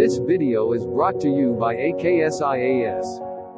This video is brought to you by AKSIAS.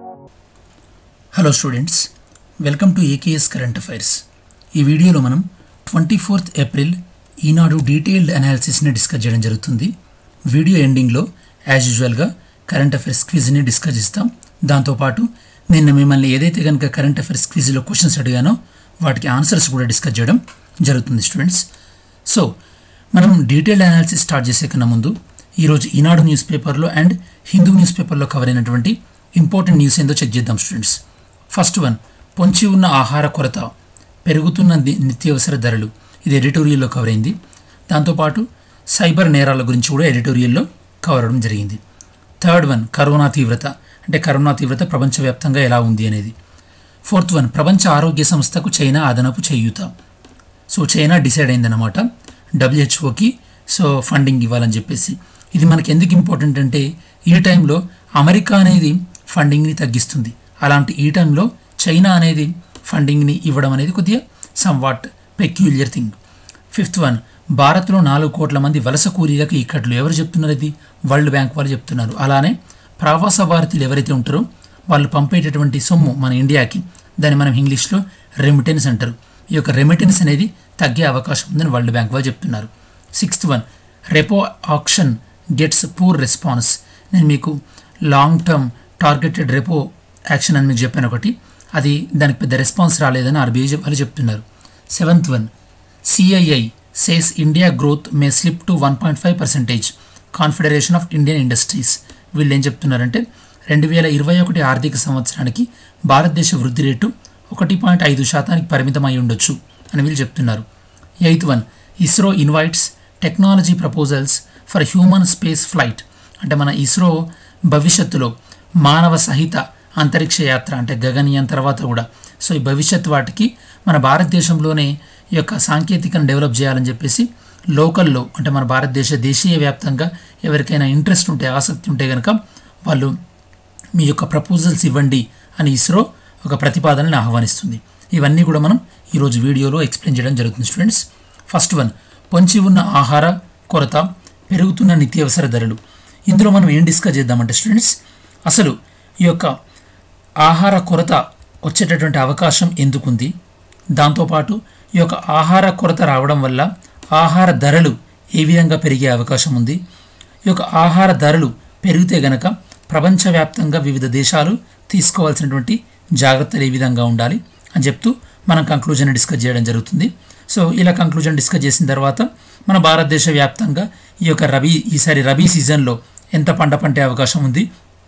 Hello students welcome to A K S current affairs ఈ వీడియోలో మనం twenty fourth April Eenadu detailed అనాలిసిస్ని discuss చేయడం జరుగుతుంది video ఎండింగ్లో యాజ్ యూజువల్గా కరెంట్ అఫైర్స్ క్విజ్ని డిస్కస్ చేస్తాం దాంతోపాటు నిన్న మిమ్మల్ని ఏదైతే కనుక కరెంట్ అఫైర్స్ క్విజ్లో క్వశ్చన్స్ అడిగానో వాటికి ఆన్సర్స్ కూడా డిస్కస్ చేయడం జరుగుతుంది స్టూడెంట్స్ సో మనం డీటెయిల్డ్ అనాలిసిస్ స్టార్ట్ చేసే కన్నా ముందు ఈరోజు ఈనాడు న్యూస్ పేపర్లో అండ్ హిందూ న్యూస్ పేపర్లో కవర్ అయినటువంటి ఇంపార్టెంట్ న్యూస్ ఏందో చెక్ చేద్దాం స్టూడెంట్స్ ఫస్ట్ వన్ పొంచి ఉన్న ఆహార కొరత పెరుగుతున్న ది- నిత్యావసర ధరలు ఇది ఎడిటోరియల్లో కవర్ అయింది దాంతోపాటు సైబర్ నేరాల గురించి కూడా ఎడిటోరియల్లో కవర్ అవడం జరిగింది థర్డ్ వన్ కరోనా తీవ్రత అంటే కరోనా తీవ్రత ప్రపంచవ్యాప్తంగా ఎలా ఉంది అనేది ఫోర్త్ వన్ ప్రపంచ ఆరోగ్య సంస్థకు చైనా అదనపు చేయూత సో చైనా డిసైడ్ అయిందన్నమాట డబ్ల్యూహెచ్ఓకి సో ఫండింగ్ ఇవ్వాలని చెప్పేసి ఇది మనకి ఎందుకు ఇంపార్టెంట్ అంటే ఈ టైంలో అమెరికా అనేది ఫండింగ్ని తగ్గిస్తుంది అలాంటి ఈ టైంలో చైనా అనేది ఫండింగ్ని ఇవ్వడం అనేది కొద్దిగా somewhat peculiar thing fifth one భారత్లో నాలుగు కోట్ల మంది వలస కూలీలకు ఇక్కట్లు ఎవరు చెప్తున్నారు ఇది వరల్డ్ బ్యాంక్ వాళ్ళు చెప్తున్నారు అలానే ప్రవాస భారతీయులు ఎవరైతే ఉంటారో వాళ్ళు పంపేటటువంటి సొమ్ము మన ఇండియాకి దాన్ని మనం ఇంగ్లీష్లో రెమిటెన్స్ అంటారు ఈ యొక్క రెమిటెన్స్ అనేది తగ్గే అవకాశం ఉందని వరల్డ్ బ్యాంక్ వాళ్ళు చెప్తున్నారు sixth one repo option gets poor response నేను మీకు long term targeted repo action అని మీకు చెప్పాను ఒకటి అది దానికి పెద్ద రెస్పాన్స్ రాలేదని ఆర్బీఐ వాళ్ళు చెప్తున్నారు seventh one CII says India growth may slip to one point five percentage Confederation of Indian Industries వీళ్ళు ఏం చెప్తున్నారంటే రెండు వేల ఇరవై ఒకటి ఆర్థిక సంవత్సరానికి భారతదేశ వృద్ధి రేటు ఒకటి పాయింట్ ఐదు శాతానికి పరిమితం అయి ఉండొచ్చు అని వీళ్ళు చెప్తున్నారు eighth one ISRO invites technology proposals for human space flight అంటే మన ఇస్రో భవిష్యత్తులో మానవ సహిత అంతరిక్ష యాత్ర అంటే గగనయాన్ తర్వాత కూడా సో ఈ భవిష్యత్ వాటికి మన భారతదేశంలోనే ఈ యొక్క సాంకేతికను డెవలప్ చేయాలని చెప్పేసి లోకల్లో అంటే మన భారతదేశ దేశీయ వ్యాప్తంగా ఎవరికైనా ఇంట్రెస్ట్ ఉంటే ఆసక్తి ఉంటే కనుక వాళ్ళు మీ యొక్క ప్రపోజల్స్ ఇవ్వండి అని ఇస్రో ఒక ప్రతిపాదనని ఆహ్వానిస్తుంది ఇవన్నీ కూడా మనం ఈరోజు వీడియోలో ఎక్స్ప్లెయిన్ చేయడం జరుగుతుంది స్టూడెంట్స్ ఫస్ట్ వన్ పొంచి ఉన్న ఆహార కొరత పెరుగుతున్న నిత్యావసర ధరలు ఇందులో మనం ఏం డిస్కస్ చేద్దామంటే స్టూడెంట్స్ అసలు ఈ యొక్క ఆహార కొరత వచ్చేటటువంటి అవకాశం ఎందుకుంది దాంతోపాటు ఈ యొక్క ఆహార కొరత రావడం వల్ల ఆహార ధరలు ఏ విధంగా పెరిగే అవకాశం ఉంది ఈ యొక్క ఆహార ధరలు పెరిగితే గనక ప్రపంచవ్యాప్తంగా వివిధ దేశాలు తీసుకోవాల్సినటువంటి జాగ్రత్తలు ఏ విధంగా ఉండాలి అని చెప్తూ మనం కంక్లూజన్ డిస్కస్ చేయడం జరుగుతుంది సో ఇలా కంక్లూజన్ డిస్కస్ చేసిన తర్వాత మన భారతదేశ వ్యాప్తంగా ఈ యొక్క రబీ ఈసారి రబీ సీజన్లో ఎంత పంట పండే అవకాశం ఉంది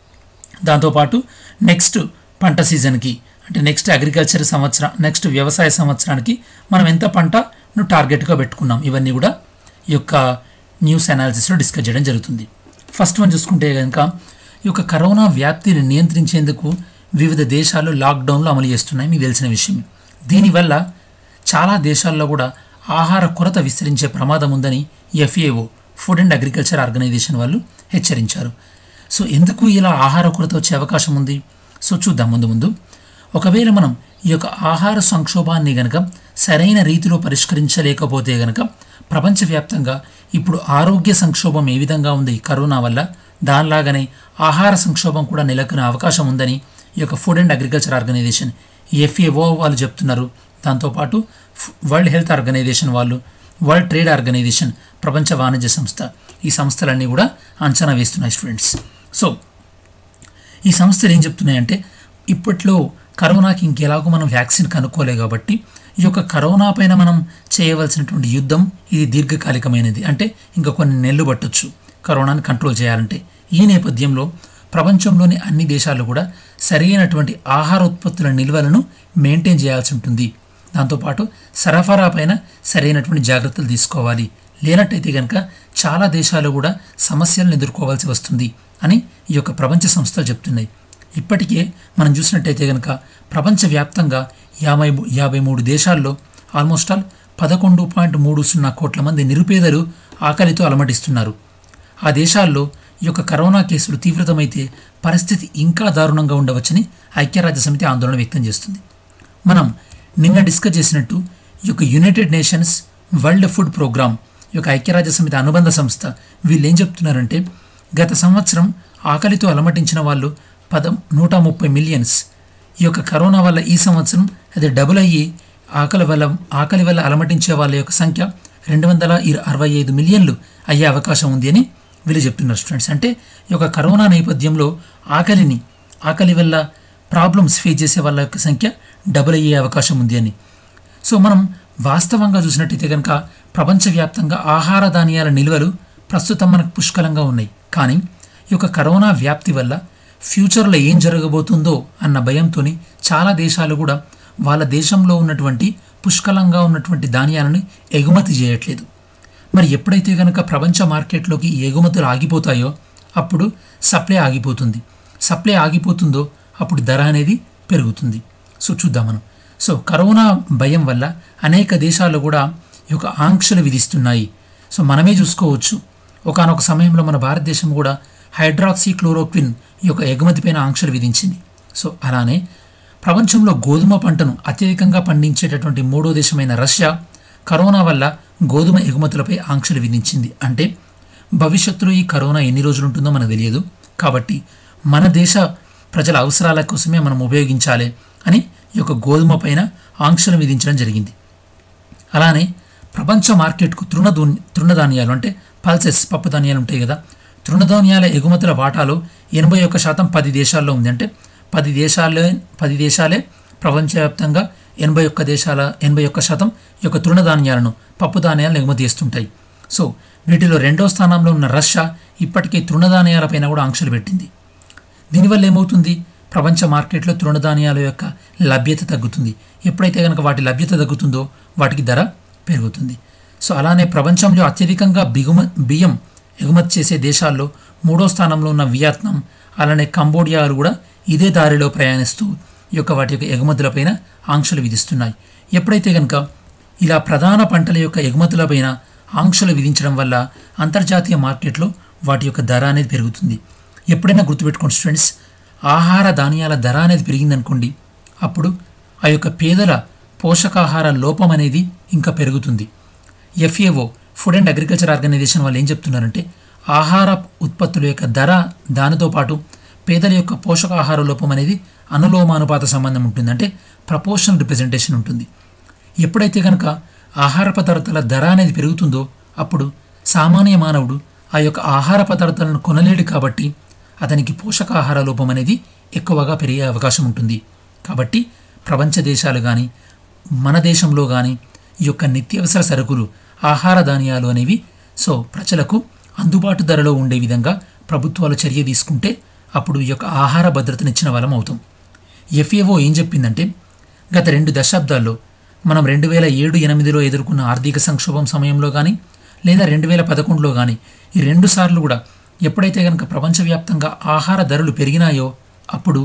దాంతోపాటు నెక్స్ట్ పంట సీజన్కి అంటే నెక్స్ట్ అగ్రికల్చర్ సంవత్సరం నెక్స్ట్ వ్యవసాయ సంవత్సరానికి మనం ఎంత పంటను టార్గెట్గా పెట్టుకున్నాం ఇవన్నీ కూడా ఈ యొక్క న్యూస్ అనాలిసిస్లో డిస్కస్ చేయడం జరుగుతుంది ఫస్ట్ వన్ చూసుకుంటే కనుక ఈ యొక్క కరోనా వ్యాప్తిని నియంత్రించేందుకు వివిధ దేశాలు లాక్డౌన్లు అమలు చేస్తున్నాయి మీకు తెలిసిన విషయం దీనివల్ల చాలా దేశాల్లో కూడా ఆహార కొరత విస్తరించే ప్రమాదం ఉందని FAO Food and Agriculture Organization వాళ్ళు హెచ్చరించారు సో ఎందుకు ఇలా ఆహార కొరత వచ్చే అవకాశం ఉంది సో చూద్దాం ముందు ముందు ఒకవేళ మనం ఈ యొక్క ఆహార సంక్షోభాన్ని గనక సరైన రీతిలో పరిష్కరించలేకపోతే గనక ప్రపంచవ్యాప్తంగా ఇప్పుడు ఆరోగ్య సంక్షోభం ఏ విధంగా ఉంది ఈ కరోనా వల్ల దానిలాగానే ఆహార సంక్షోభం కూడా నెలకొనే అవకాశం ఉందని ఈ యొక్క Food and Agriculture Organization FAO వాళ్ళు చెప్తున్నారు దాంతోపాటు ఫ్- వరల్డ్ హెల్త్ ఆర్గనైజేషన్ వాళ్ళు వరల్డ్ ట్రేడ్ ఆర్గనైజేషన్ ప్రపంచ వాణిజ్య సంస్థ ఈ సంస్థలన్నీ కూడా అంచనా వేస్తున్నాయి స్టూడెంట్స్ సో ఈ సంస్థలు ఏం చెప్తున్నాయంటే ఇప్పట్లో కరోనాకి ఇంకెలాగో మనం వ్యాక్సిన్ కనుక్కోలే కాబట్టి ఈ యొక్క కరోనా పైన మనం చేయవలసినటువంటి యుద్ధం ఇది దీర్ఘకాలికమైనది అంటే ఇంకా కొన్ని నెలలు పట్టొచ్చు కరోనాని కంట్రోల్ చేయాలంటే ఈ నేపథ్యంలో ప్రపంచంలోని అన్ని దేశాలు కూడా సరైనటువంటి ఆహార ఉత్పత్తుల నిల్వలను మెయింటైన్ చేయాల్సి ఉంటుంది దాంతోపాటు సరఫరా పైన సరైనటువంటి జాగ్రత్తలు తీసుకోవాలి లేనట్టయితే కనుక చాలా దేశాలు కూడా సమస్యలను ఎదుర్కోవాల్సి వస్తుంది అని ఈ యొక్క ప్రపంచ సంస్థలు చెప్తున్నాయి ఇప్పటికే మనం చూసినట్టయితే కనుక ప్రపంచవ్యాప్తంగా యాభై యాభై మూడు దేశాల్లో ఆల్మోస్ట్ ఆల్ పదకొండు పాయింట్ మూడు సున్నా కోట్ల మంది నిరుపేదలు ఆకలితో అలమటిస్తున్నారు ఆ దేశాల్లో ఈ యొక్క కరోనా కేసులు తీవ్రతమైతే పరిస్థితి ఇంకా దారుణంగా ఉండవచ్చని ఐక్యరాజ్య సమితి ఆందోళన వ్యక్తం చేస్తుంది మనం నిన్న డిస్కస్ చేసినట్టు ఈ యొక్క United Nations World Food Programme ఈ యొక్క ఐక్యరాజ్య సమితి అనుబంధ సంస్థ వీళ్ళు ఏం చెప్తున్నారంటే గత సంవత్సరం ఆకలితో అలమటించిన వాళ్ళు పద నూట ముప్పై మిలియన్స్ ఈ యొక్క కరోనా వల్ల ఈ సంవత్సరం అది డబుల్ అయ్యి ఆకలి వల్ల ఆకలి వల్ల అలమటించే వాళ్ళ యొక్క సంఖ్య రెండు వందల ఇర- అరవై ఐదు మిలియన్లు అయ్యే అవకాశం ఉంది అని వీళ్ళు చెప్తున్నారు స్టూడెంట్స్ అంటే ఈ యొక్క కరోనా నేపథ్యంలో ఆకలిని ఆకలి వల్ల ప్రాబ్లమ్స్ ఫేస్ చేసే వాళ్ళ యొక్క సంఖ్య డబుల్ అయ్యే అవకాశం ఉంది అని సో మనం వాస్తవంగా చూసినట్టయితే కనుక ప్రపంచవ్యాప్తంగా ఆహార ధాన్యాల నిల్వలు ప్రస్తుతం మనకు పుష్కలంగా ఉన్నాయి కానీ ఈ యొక్క కరోనా వ్యాప్తి వల్ల ఫ్యూచర్లో ఏం జరగబోతుందో అన్న భయంతో చాలా దేశాలు కూడా వాళ్ళ దేశంలో ఉన్నటువంటి పుష్కలంగా ఉన్నటువంటి ధాన్యాలను ఎగుమతి చేయట్లేదు మరి ఎప్పుడైతే కనుక ప్రపంచ మార్కెట్లోకి ఈ ఎగుమతులు ఆగిపోతాయో అప్పుడు సప్లై ఆగిపోతుంది సప్లై ఆగిపోతుందో అప్పుడు ధర అనేది పెరుగుతుంది సో చూద్దాం మనం సో కరోనా భయం వల్ల అనేక దేశాలు కూడా ఈ యొక్క ఆంక్షలు విధిస్తున్నాయి సో మనమే చూసుకోవచ్చు ఒకానొక సమయంలో మన భారతదేశం కూడా హైడ్రాక్సీ క్లోరోక్విన్ ఈ యొక్క ఎగుమతిపైన ఆంక్షలు విధించింది సో అలానే ప్రపంచంలో గోధుమ పంటను అత్యధికంగా పండించేటటువంటి మూడో దేశమైన రష్యా కరోనా వల్ల గోధుమ ఎగుమతులపై ఆంక్షలు విధించింది అంటే భవిష్యత్తులో ఈ కరోనా ఎన్ని రోజులు ఉంటుందో మనకు తెలియదు కాబట్టి మన దేశ ప్రజల అవసరాల కోసమే మనం ఉపయోగించాలి అని ఈ యొక్క గోధుమ పైన ఆంక్షలు విధించడం జరిగింది అలానే ప్రపంచ మార్కెట్కు తృణధూ తృణధాన్యాలు అంటే పల్సెస్ పప్పు ధాన్యాలు ఉంటాయి కదా తృణధాన్యాల ఎగుమతుల వాటాలో ఎనభై ఒక్క శాతం పది దేశాల్లో ఉంది అంటే పది దేశాలే పది దేశాలే ప్రపంచవ్యాప్తంగా ఎనభై ఒక్క దేశాల ఎనభై ఒక్క శాతం ఈ యొక్క తృణధాన్యాలను పప్పు ధాన్యాలను ఎగుమతి చేస్తుంటాయి సో వీటిలో రెండో స్థానంలో ఉన్న రష్యా ఇప్పటికే తృణధాన్యాలపైన కూడా ఆంక్షలు పెట్టింది దీనివల్ల ఏమవుతుంది ప్రపంచ మార్కెట్లో తృణధాన్యాల యొక్క లభ్యత తగ్గుతుంది ఎప్పుడైతే కనుక వాటి లభ్యత తగ్గుతుందో వాటికి ధర పెరుగుతుంది సో అలానే ప్రపంచంలో అత్యధికంగా బిగుమ బియ్యం ఎగుమతి చేసే దేశాల్లో మూడో స్థానంలో ఉన్న వియత్నాం అలానే కంబోడియాలు కూడా ఇదే దారిలో ప్రయాణిస్తూ ఈ యొక్క వాటి యొక్క ఎగుమతులపైన ఆంక్షలు విధిస్తున్నాయి ఎప్పుడైతే కనుక ఇలా ప్రధాన పంటల యొక్క ఎగుమతులపైన ఆంక్షలు విధించడం వల్ల అంతర్జాతీయ మార్కెట్లో వాటి యొక్క ధర అనేది పెరుగుతుంది ఎప్పుడైనా గుర్తుపెట్టుకోండి స్టూడెంట్స్ ఆహార ధాన్యాల ధర అనేది పెరిగిందనుకోండి అప్పుడు ఆ యొక్క పేదల పోషకాహార లోపం అనేది ఇంకా పెరుగుతుంది FAO Food and Agriculture Organization వాళ్ళు ఏం చెప్తున్నారంటే ఆహార ఉత్పత్తుల యొక్క ధర దానితో పాటు పేదల యొక్క పోషకాహార లోపం అనేది అనులోమానుపాత సంబంధం ఉంటుంది అంటే ప్రపోర్షనల్ రిప్రజెంటేషన్ ఉంటుంది ఎప్పుడైతే కనుక ఆహార పదార్థాల ధర అనేది పెరుగుతుందో అప్పుడు సామాన్య మానవుడు ఆ యొక్క ఆహార పదార్థాలను కొనలేడు కాబట్టి అతనికి పోషకాహార లోపం అనేది ఎక్కువగా పెరిగే అవకాశం ఉంటుంది కాబట్టి ప్రపంచ దేశాలు కానీ మన దేశంలో కానీ ఈ యొక్క నిత్యావసర సరుకులు ఆహార ధాన్యాలు అనేవి సో ప్రజలకు అందుబాటు ధరలో ఉండే విధంగా ప్రభుత్వాలు చర్య తీసుకుంటే అప్పుడు ఈ యొక్క ఆహార భద్రతను ఇచ్చిన వాళ్ళం అవుతాం ఎఫ్ఏఓ ఏం చెప్పిందంటే గత రెండు దశాబ్దాల్లో మనం రెండు వేల ఏడు ఎనిమిదిలో ఎదుర్కొన్న ఆర్థిక సంక్షోభం సమయంలో కానీ లేదా రెండు వేల పదకొండులో కానీ ఈ రెండు సార్లు కూడా ఎప్పుడైతే కనుక ప్రపంచవ్యాప్తంగా ఆహార ధరలు పెరిగినాయో అప్పుడు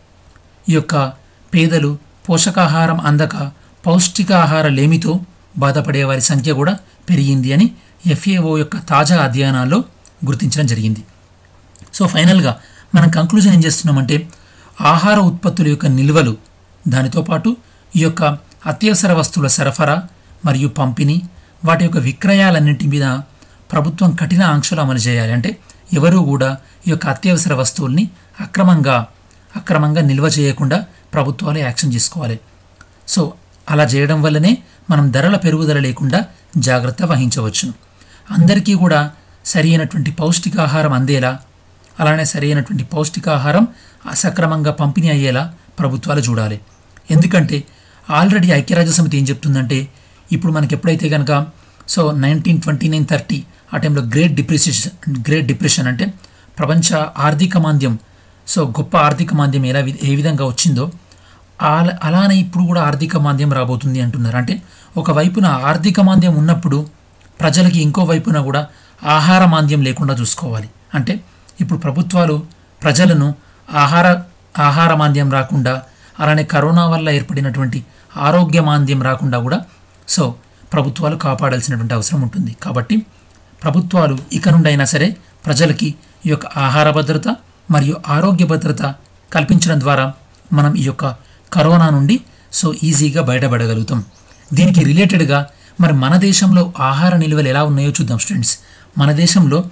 ఈ యొక్క పేదలు పోషకాహారం అందక పౌష్టికాహార లేమితో బాధపడే వారి సంఖ్య కూడా పెరిగింది అని ఎఫ్ఏఓ యొక్క తాజా అధ్యయనాల్లో గుర్తించడం జరిగింది సో ఫైనల్గా మనం కంక్లూజన్ ఏం చేస్తున్నామంటే ఆహార ఉత్పత్తుల యొక్క నిల్వలు దానితో పాటు ఈ యొక్క అత్యవసర వస్తువుల సరఫరా మరియు పంపిణీ వాటి యొక్క విక్రయాలన్నింటి మీద ప్రభుత్వం కఠిన ఆంక్షలు అమలు చేయాలి అంటే ఎవరూ కూడా ఈ యొక్క అత్యవసర వస్తువుల్ని అక్రమంగా అక్రమంగా నిల్వ చేయకుండా ప్రభుత్వాలు యాక్షన్ తీసుకోవాలి సో అలా చేయడం వల్లనే మనం ధరల పెరుగుదల లేకుండా జాగ్రత్త వహించవచ్చును అందరికీ కూడా సరి అయినటువంటి పౌష్టికాహారం అందేలా అలానే సరి అయినటువంటి పౌష్టికాహారం అసక్రమంగా పంపిణీ అయ్యేలా ప్రభుత్వాలు చూడాలి ఎందుకంటే ఆల్రెడీ ఐక్యరాజ్య సమితి ఏం చెప్తుందంటే ఇప్పుడు మనకి ఎప్పుడైతే కనుక so nineteen twenty nine thirty ఆ టైంలో గ్రేట్ డిప్రెషన్ గ్రేట్ డిప్రెషన్ అంటే ప్రపంచ ఆర్థిక మాంద్యం సో గొప్ప ఆర్థిక మాంద్యం ఎలా వి- ఏ విధంగా వచ్చిందో ఆల- అలానే ఇప్పుడు కూడా ఆర్థిక మాంద్యం రాబోతుంది అంటున్నారు అంటే ఒకవైపున ఆర్థిక మాంద్యం ఉన్నప్పుడు ప్రజలకి ఇంకో వైపున కూడా ఆహార మాంద్యం లేకుండా చూసుకోవాలి అంటే ఇప్పుడు ప్రభుత్వాలు ప్రజలను ఆహార ఆహార మాంద్యం రాకుండా అలానే కరోనా వల్ల ఏర్పడినటువంటి ఆరోగ్య మాంద్యం రాకుండా కూడా సో ప్రభుత్వాలు కాపాడాల్సినటువంటి అవసరం ఉంటుంది కాబట్టి ప్రభుత్వాలు ఇక నుండి అయినా సరే ప్రజలకి ఈ యొక్క ఆహార భద్రత మరియు ఆరోగ్య భద్రత కల్పించడం ద్వారా మనం ఈ యొక్క కరోనా నుండి సో ఈజీగా బయటపడగలుగుతాం దీనికి రిలేటెడ్గా మరి మన దేశంలో ఆహార నిల్వలు ఎలా ఉన్నాయో చూద్దాం స్టూడెంట్స్ మన దేశంలో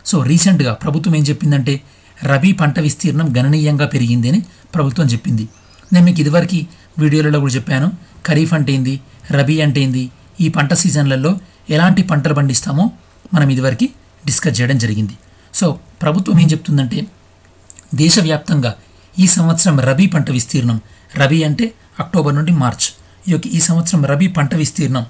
సో రీసెంట్గా ప్రభుత్వం ఏం చెప్పిందంటే రబీ పంట విస్తీర్ణం గణనీయంగా పెరిగింది అని ప్రభుత్వం చెప్పింది నేను మీకు ఇదివరకు వీడియోలలో కూడా చెప్పాను ఖరీఫ్ అంటే ఏంది రబీ అంటే ఏంది ఈ పంట సీజన్లలో ఎలాంటి పంటలు పండిస్తామో మనం ఇదివరకు డిస్కస్ చేయడం జరిగింది సో ప్రభుత్వం ఏం చెప్తుందంటే దేశవ్యాప్తంగా ఈ సంవత్సరం రబీ పంట విస్తీర్ణం రబీ అంటే అక్టోబర్ నుండి మార్చ్ ఈ యొక్క ఈ సంవత్సరం రబీ పంట విస్తీర్ణం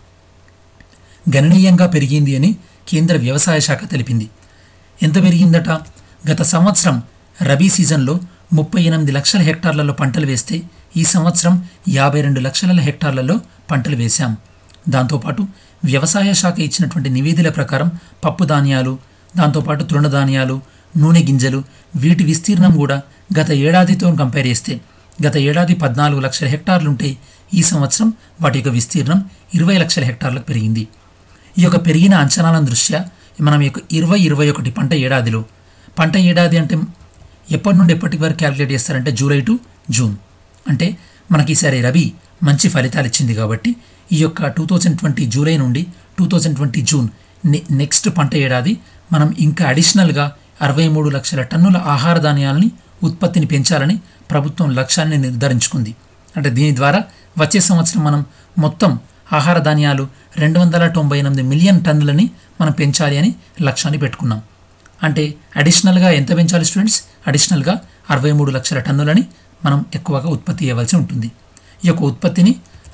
గణనీయంగా పెరిగింది అని కేంద్ర వ్యవసాయ శాఖ తెలిపింది ఎంత పెరిగిందట గత సంవత్సరం రబీ సీజన్లో ముప్పై ఎనిమిది లక్షల హెక్టార్లలో పంటలు వేస్తే ఈ సంవత్సరం యాభై రెండు లక్షల హెక్టార్లలో పంటలు వేశాం దాంతోపాటు వ్యవసాయ శాఖ ఇచ్చినటువంటి నివేదికల ప్రకారం పప్పు ధాన్యాలు దాంతోపాటు తృణధాన్యాలు నూనె గింజలు వీటి విస్తీర్ణం కూడా గత ఏడాదితో కంపేర్ చేస్తే గత ఏడాది పద్నాలుగు లక్షల హెక్టార్లుంటే ఈ సంవత్సరం వాటి యొక్క విస్తీర్ణం ఇరవై లక్షల హెక్టార్లకు పెరిగింది ఈ యొక్క పెరిగిన అంచనాల దృష్ట్యా మనం యొక్క ఇరవై ఇరవై ఒకటి పంట ఏడాదిలో పంట ఏడాది అంటే ఎప్పటి నుండి ఎప్పటి వరకు క్యాలిక్యులేట్ చేస్తారంటే జూలై టు జూన్ అంటే మనకి ఈసారి రబీ మంచి ఫలితాలు ఇచ్చింది కాబట్టి ఈ యొక్క టూ థౌజండ్ ట్వంటీ జూలై నుండి టూ థౌజండ్ ట్వంటీ జూన్ నె నెక్స్ట్ పంట ఏడాది మనం ఇంకా అడిషనల్గా అరవై మూడు లక్షల టన్నుల ఆహార ధాన్యాలని ఉత్పత్తిని పెంచాలని ప్రభుత్వం లక్ష్యాన్ని నిర్ధారించుకుంది అంటే దీని ద్వారా వచ్చే సంవత్సరం మనం మొత్తం ఆహార ధాన్యాలు రెండు వందల తొంభై ఎనిమిది మిలియన్ టన్నులని మనం పెంచాలి అని లక్ష్యాన్ని పెట్టుకున్నాం అంటే అడిషనల్గా ఎంత పెంచాలి స్టూడెంట్స్ అడిషనల్గా అరవై మూడు లక్షల టన్నులని మనం ఎక్కువగా ఉత్పత్తి చేయవలసి ఉంటుంది ఈ యొక్క ఉత్పత్తిని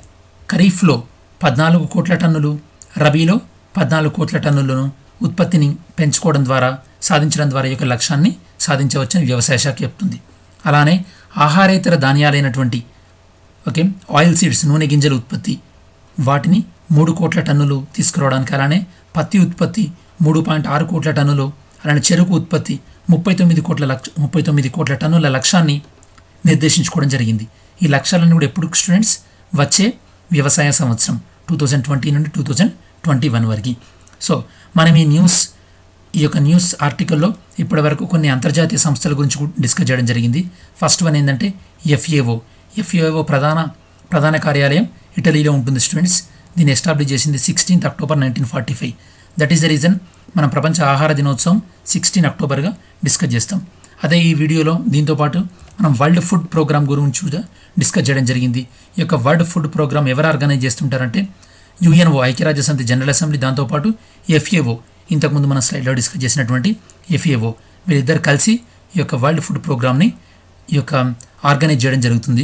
ఖరీఫ్లో పద్నాలుగు కోట్ల టన్నులు రబీలో పద్నాలుగు కోట్ల టన్నులను ఉత్పత్తిని పెంచుకోవడం ద్వారా సాధించడం ద్వారా ఈ యొక్క లక్ష్యాన్ని సాధించవచ్చని వ్యవసాయ శాఖ చెప్తుంది అలానే ఆహారేతర ధాన్యాలైనటువంటి ఓకే ఆయిల్ సీడ్స్ నూనె గింజల ఉత్పత్తి వాటిని మూడు కోట్ల టన్నులు తీసుకురావడానికి అలానే పత్తి ఉత్పత్తి మూడు పాయింట్ ఆరు కోట్ల టన్నులు అలానే చెరుకు ఉత్పత్తి ముప్పై తొమ్మిది కోట్ల లక్ష ముప్పై తొమ్మిది కోట్ల టన్నుల లక్ష్యాన్ని నిర్దేశించుకోవడం జరిగింది ఈ లక్ష్యాలను కూడా ఎప్పుడు స్టూడెంట్స్ వచ్చే వ్యవసాయ సంవత్సరం టూ థౌజండ్ ట్వంటీ నుండి టూ థౌజండ్ ట్వంటీ వన్ వరకు సో మనం ఈ న్యూస్ ఈ యొక్క న్యూస్ ఆర్టికల్లో ఇప్పటివరకు కొన్ని అంతర్జాతీయ సంస్థల గురించి కూడా డిస్కస్ చేయడం జరిగింది ఫస్ట్ వన్ ఏంటంటే ఎఫ్ఏఓ ఎఫ్ఏఓ ప్రధాన ప్రధాన కార్యాలయం ఇటలీలో ఉంటుంది స్టూడెంట్స్ దీన్ని ఎస్టాబ్లిష్ చేసింది sixteenth October nineteen forty five that is the reason మనం ప్రపంచ ఆహార దినోత్సవం సిక్స్టీన్ అక్టోబర్గా డిస్కస్ చేస్తాం అదే ఈ వీడియోలో దీంతో పాటు మనం వరల్డ్ ఫుడ్ ప్రోగ్రామ్ గురించి కూడా డిస్కస్ చేయడం జరిగింది ఈ యొక్క వరల్డ్ ఫుడ్ ప్రోగ్రామ్ ఎవరు ఆర్గనైజ్ చేస్తుంటారంటే యుఎన్ఓ ఐక్యరాజ్య సమితి జనరల్ అసెంబ్లీ దాంతోపాటు ఎఫ్ఏఓ ఇంతకుముందు మన స్లైడ్లో డిస్కస్ చేసినటువంటి ఎఫ్ఏఓ వీళ్ళిద్దరు కలిసి ఈ యొక్క వరల్డ్ ఫుడ్ ప్రోగ్రామ్ని ఈ యొక్క ఆర్గనైజ్ చేయడం జరుగుతుంది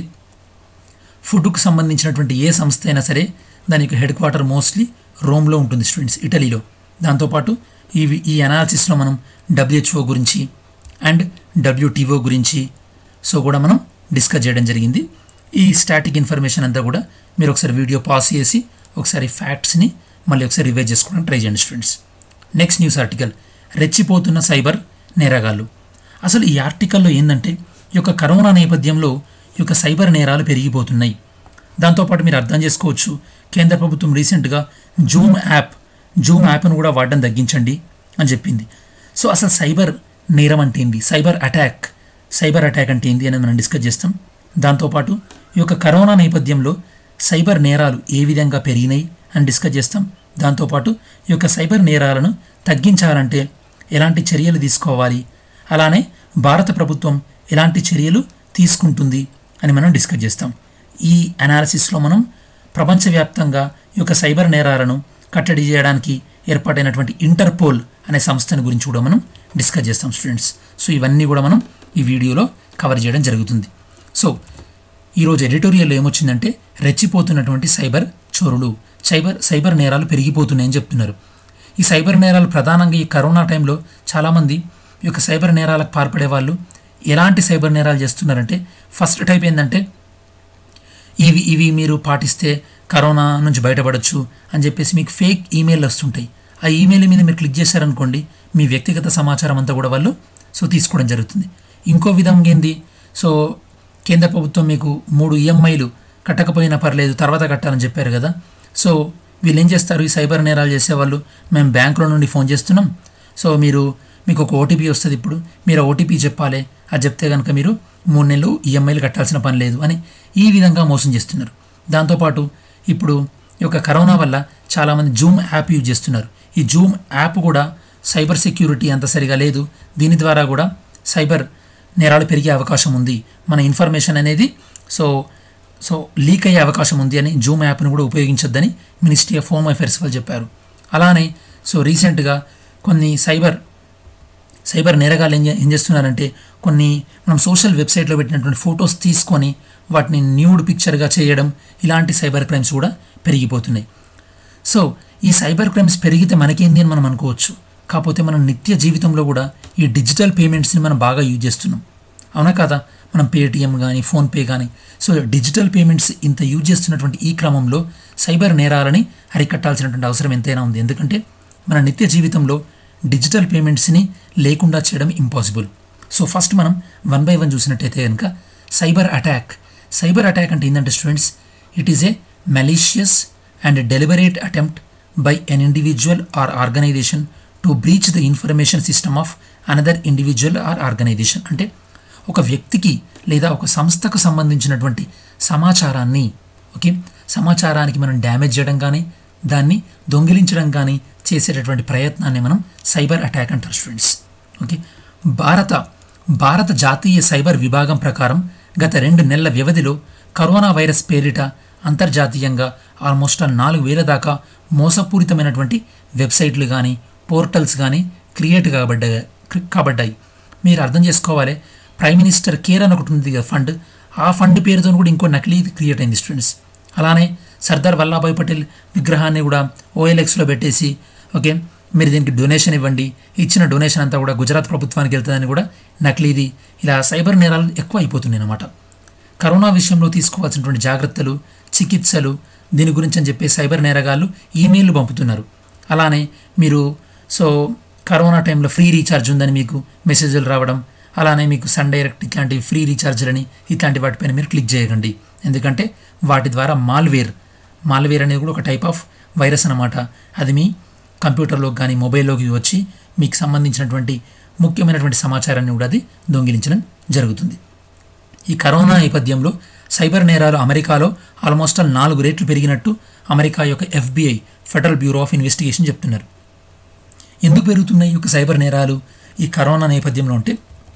ఫుడ్కు సంబంధించినటువంటి ఏ సంస్థ అయినా సరే దాని యొక్క హెడ్ క్వార్టర్ మోస్ట్లీ రోమ్లో ఉంటుంది స్టూడెంట్స్ ఇటలీలో దాంతోపాటు ఈ ఈ అనాలిసిస్లో మనం డబ్ల్యూహెచ్ఓ గురించి అండ్ డబ్ల్యూటీఓ గురించి సో కూడా మనం డిస్కస్ చేయడం జరిగింది ఈ స్టాటిక్ ఇన్ఫర్మేషన్ అంతా కూడా మీరు ఒకసారి వీడియో పాస్ చేసి ఒకసారి ఫ్యాక్ట్స్ని మళ్ళీ ఒకసారి రివైజ్ చేసుకోవడానికి ట్రై చేయండి స్టూడెంట్స్ నెక్స్ట్ న్యూస్ ఆర్టికల్ రెచ్చిపోతున్న సైబర్ నేరగాళ్ళు అసలు ఈ ఆర్టికల్లో ఏంటంటే ఈ యొక్క కరోనా నేపథ్యంలో ఈ యొక్క సైబర్ నేరాలు పెరిగిపోతున్నాయి దాంతోపాటు మీరు అర్థం చేసుకోవచ్చు కేంద్ర ప్రభుత్వం రీసెంట్గా జూమ్ యాప్ జూమ్ యాప్ను కూడా వాడడం తగ్గించండి అని చెప్పింది సో అసలు సైబర్ నేరం అంటే ఏంది సైబర్ అటాక్ సైబర్ అటాక్ అంటే ఏంది అనేది మనం డిస్కస్ చేస్తాం దాంతోపాటు ఈ యొక్క కరోనా నేపథ్యంలో సైబర్ నేరాలు ఏ విధంగా పెరిగినాయి అని డిస్కస్ చేస్తాం దాంతోపాటు ఈ యొక్క సైబర్ నేరాలను తగ్గించాలంటే ఎలాంటి చర్యలు తీసుకోవాలి అలానే భారత ప్రభుత్వం ఎలాంటి చర్యలు తీసుకుంటుంది అని మనం డిస్కస్ చేస్తాం ఈ అనాలిసిస్లో మనం ప్రపంచవ్యాప్తంగా ఈ యొక్క సైబర్ నేరాలను కట్టడి చేయడానికి ఏర్పాటైనటువంటి ఇంటర్పోల్ అనే సంస్థను గురించి కూడా మనం డిస్కస్ చేస్తాం స్టూడెంట్స్ సో ఇవన్నీ కూడా మనం ఈ వీడియోలో కవర్ చేయడం జరుగుతుంది సో ఈరోజు ఎడిటోరియల్లో ఏమొచ్చిందంటే రెచ్చిపోతున్నటువంటి సైబర్ చోరులు సైబర్ సైబర్ నేరాలు పెరిగిపోతున్నాయని చెప్తున్నారు ఈ సైబర్ నేరాలు ప్రధానంగా ఈ కరోనా టైంలో చాలామంది ఈ యొక్క సైబర్ నేరాలకు పాల్పడే వాళ్ళు ఎలాంటి సైబర్ నేరాలు చేస్తున్నారంటే ఫస్ట్ టైప్ ఏంటంటే ఇవి ఇవి మీరు పాటిస్తే కరోనా నుంచి బయటపడొచ్చు అని చెప్పేసి మీకు ఫేక్ ఈమెయిల్ వస్తుంటాయి ఆ ఈమెయిల్ మీద మీరు క్లిక్ చేశారనుకోండి మీ వ్యక్తిగత సమాచారం అంతా కూడా వాళ్ళు సో తీసుకోవడం జరుగుతుంది ఇంకో విధంగా ఏంది సో కేంద్ర ప్రభుత్వం మీకు మూడు ఈఎంఐలు కట్టకపోయినా పర్లేదు తర్వాత కట్టాలని చెప్పారు కదా సో వీళ్ళు ఏం చేస్తారు ఈ సైబర్ నేరాలు చేసేవాళ్ళు మేము బ్యాంకులో నుండి ఫోన్ చేస్తున్నాం సో మీరు మీకు ఒక ఓటీపీ వస్తుంది ఇప్పుడు మీరు ఓటీపీ చెప్పాలి అది చెప్తే కనుక మీరు మూడు నెలలు ఈఎంఐలు కట్టాల్సిన పని లేదు అని ఈ విధంగా మోసం చేస్తున్నారు దాంతోపాటు ఇప్పుడు ఈ యొక్క కరోనా వల్ల చాలామంది జూమ్ యాప్ యూజ్ చేస్తున్నారు ఈ జూమ్ యాప్ కూడా సైబర్ సెక్యూరిటీ అంత సరిగా లేదు దీని ద్వారా కూడా సైబర్ నేరాలు పెరిగే అవకాశం ఉంది మన ఇన్ఫర్మేషన్ అనేది సో సో లీక్ అయ్యే అవకాశం ఉంది అని జూమ్ యాప్ను కూడా ఉపయోగించొద్దని మినిస్ట్రీ ఆఫ్ హోమ్ అఫైర్స్ వాళ్ళు చెప్పారు అలానే సో రీసెంట్గా కొన్ని సైబర్ సైబర్ నేరగాళ్ళు ఏం చే- ఏం చేస్తున్నారంటే కొన్ని మనం సోషల్ వెబ్సైట్లో పెట్టినటువంటి ఫొటోస్ తీసుకొని వాటిని న్యూడ్ పిక్చర్గా చేయడం ఇలాంటి సైబర్ క్రైమ్స్ కూడా పెరిగిపోతున్నాయి సో ఈ సైబర్ క్రైమ్స్ పెరిగితే మనకేంది అని మనం అనుకోవచ్చు కాకపోతే మనం నిత్య జీవితంలో కూడా ఈ డిజిటల్ పేమెంట్స్ని మనం బాగా యూజ్ చేస్తున్నాం అవునా కదా మనం పేటిఎం కానీ ఫోన్పే కానీ సో డిజిటల్ పేమెంట్స్ ఇంత యూజ్ చేస్తున్నటువంటి ఈ క్రమంలో సైబర్ నేరాలని అరికట్టాల్సినటువంటి అవసరం ఎంతైనా ఉంది ఎందుకంటే మన నిత్య జీవితంలో డిజిటల్ పేమెంట్స్ని లేకుండా చేయడం ఇంపాసిబుల్ సో ఫస్ట్ మనం వన్ బై వన్ చూసినట్టయితే కనుక సైబర్ అటాక్ సైబర్ అటాక్ అంటే ఏంటంటే students it is a malicious and deliberate attempt by an individual or organization to breach the information system of another individual or organization అంటే ఒక వ్యక్తికి లేదా ఒక సంస్థకు సంబంధించినటువంటి సమాచారాన్ని ఓకే సమాచారానికి మనం డ్యామేజ్ చేయడం కానీ దాన్ని దొంగిలించడం కానీ చేసేటటువంటి ప్రయత్నాన్ని మనం సైబర్ అటాక్ అంటారు స్టూడెంట్స్ ఓకే భారత భారత జాతీయ సైబర్ విభాగం ప్రకారం గత రెండు నెలల వ్యవధిలో కరోనా వైరస్ పేరిట అంతర్జాతీయంగా ఆల్మోస్ట్ నాలుగు వేల దాకా మోసపూరితమైనటువంటి వెబ్సైట్లు కానీ పోర్టల్స్ కానీ క్రియేట్ కాబడ్డాయి కాబడ్డాయి మీరు అర్థం చేసుకోవాలి ప్రైమ్ మినిస్టర్ కేర్ అని ఒకటి ఉంది కదా ఫండ్ ఆ ఫండ్ పేరుతో కూడా ఇంకో నకిలీ క్రియేట్ అయింది స్టూడెంట్స్ అలానే సర్దార్ వల్లభాయ్ పటేల్ విగ్రహాన్ని కూడా ఓఎల్ఎక్స్లో పెట్టేసి ఓకే మీరు దీనికి డొనేషన్ ఇవ్వండి ఇచ్చిన డొనేషన్ అంతా కూడా గుజరాత్ ప్రభుత్వానికి వెళ్తుందని కూడా నకిలీది ఇలా సైబర్ నేరాలు ఎక్కువ అయిపోతున్నాయి అన్నమాట కరోనా విషయంలో తీసుకోవాల్సినటువంటి జాగ్రత్తలు చికిత్సలు దీని గురించి అని చెప్పి సైబర్ నేరగాళ్ళు ఈమెయిల్లు పంపుతున్నారు అలానే మీరు సో కరోనా టైంలో ఫ్రీ రీఛార్జ్ ఉందని మీకు మెసేజ్లు రావడం అలానే మీకు సన్ డైరెక్ట్ ఇట్లాంటి ఫ్రీ రీఛార్జ్లని ఇట్లాంటి వాటిపైన మీరు క్లిక్ చేయకండి ఎందుకంటే వాటి ద్వారా మాల్వేర్ మాల్వేర్ అనేది కూడా ఒక టైప్ ఆఫ్ వైరస్ అన్నమాట అది మీ కంప్యూటర్లోకి కానీ మొబైల్లోకి వచ్చి మీకు సంబంధించినటువంటి ముఖ్యమైనటువంటి సమాచారాన్ని కూడా అది దొంగిలించడం జరుగుతుంది ఈ కరోనా నేపథ్యంలో సైబర్ నేరాలు అమెరికాలో ఆల్మోస్ట్ ఆల్ నాలుగు రేట్లు పెరిగినట్టు అమెరికా యొక్క FBI Federal Bureau of Investigation చెప్తున్నారు ఎందుకు పెరుగుతున్నాయి ఈ యొక్క సైబర్ నేరాలు ఈ కరోనా నేపథ్యంలో అంటే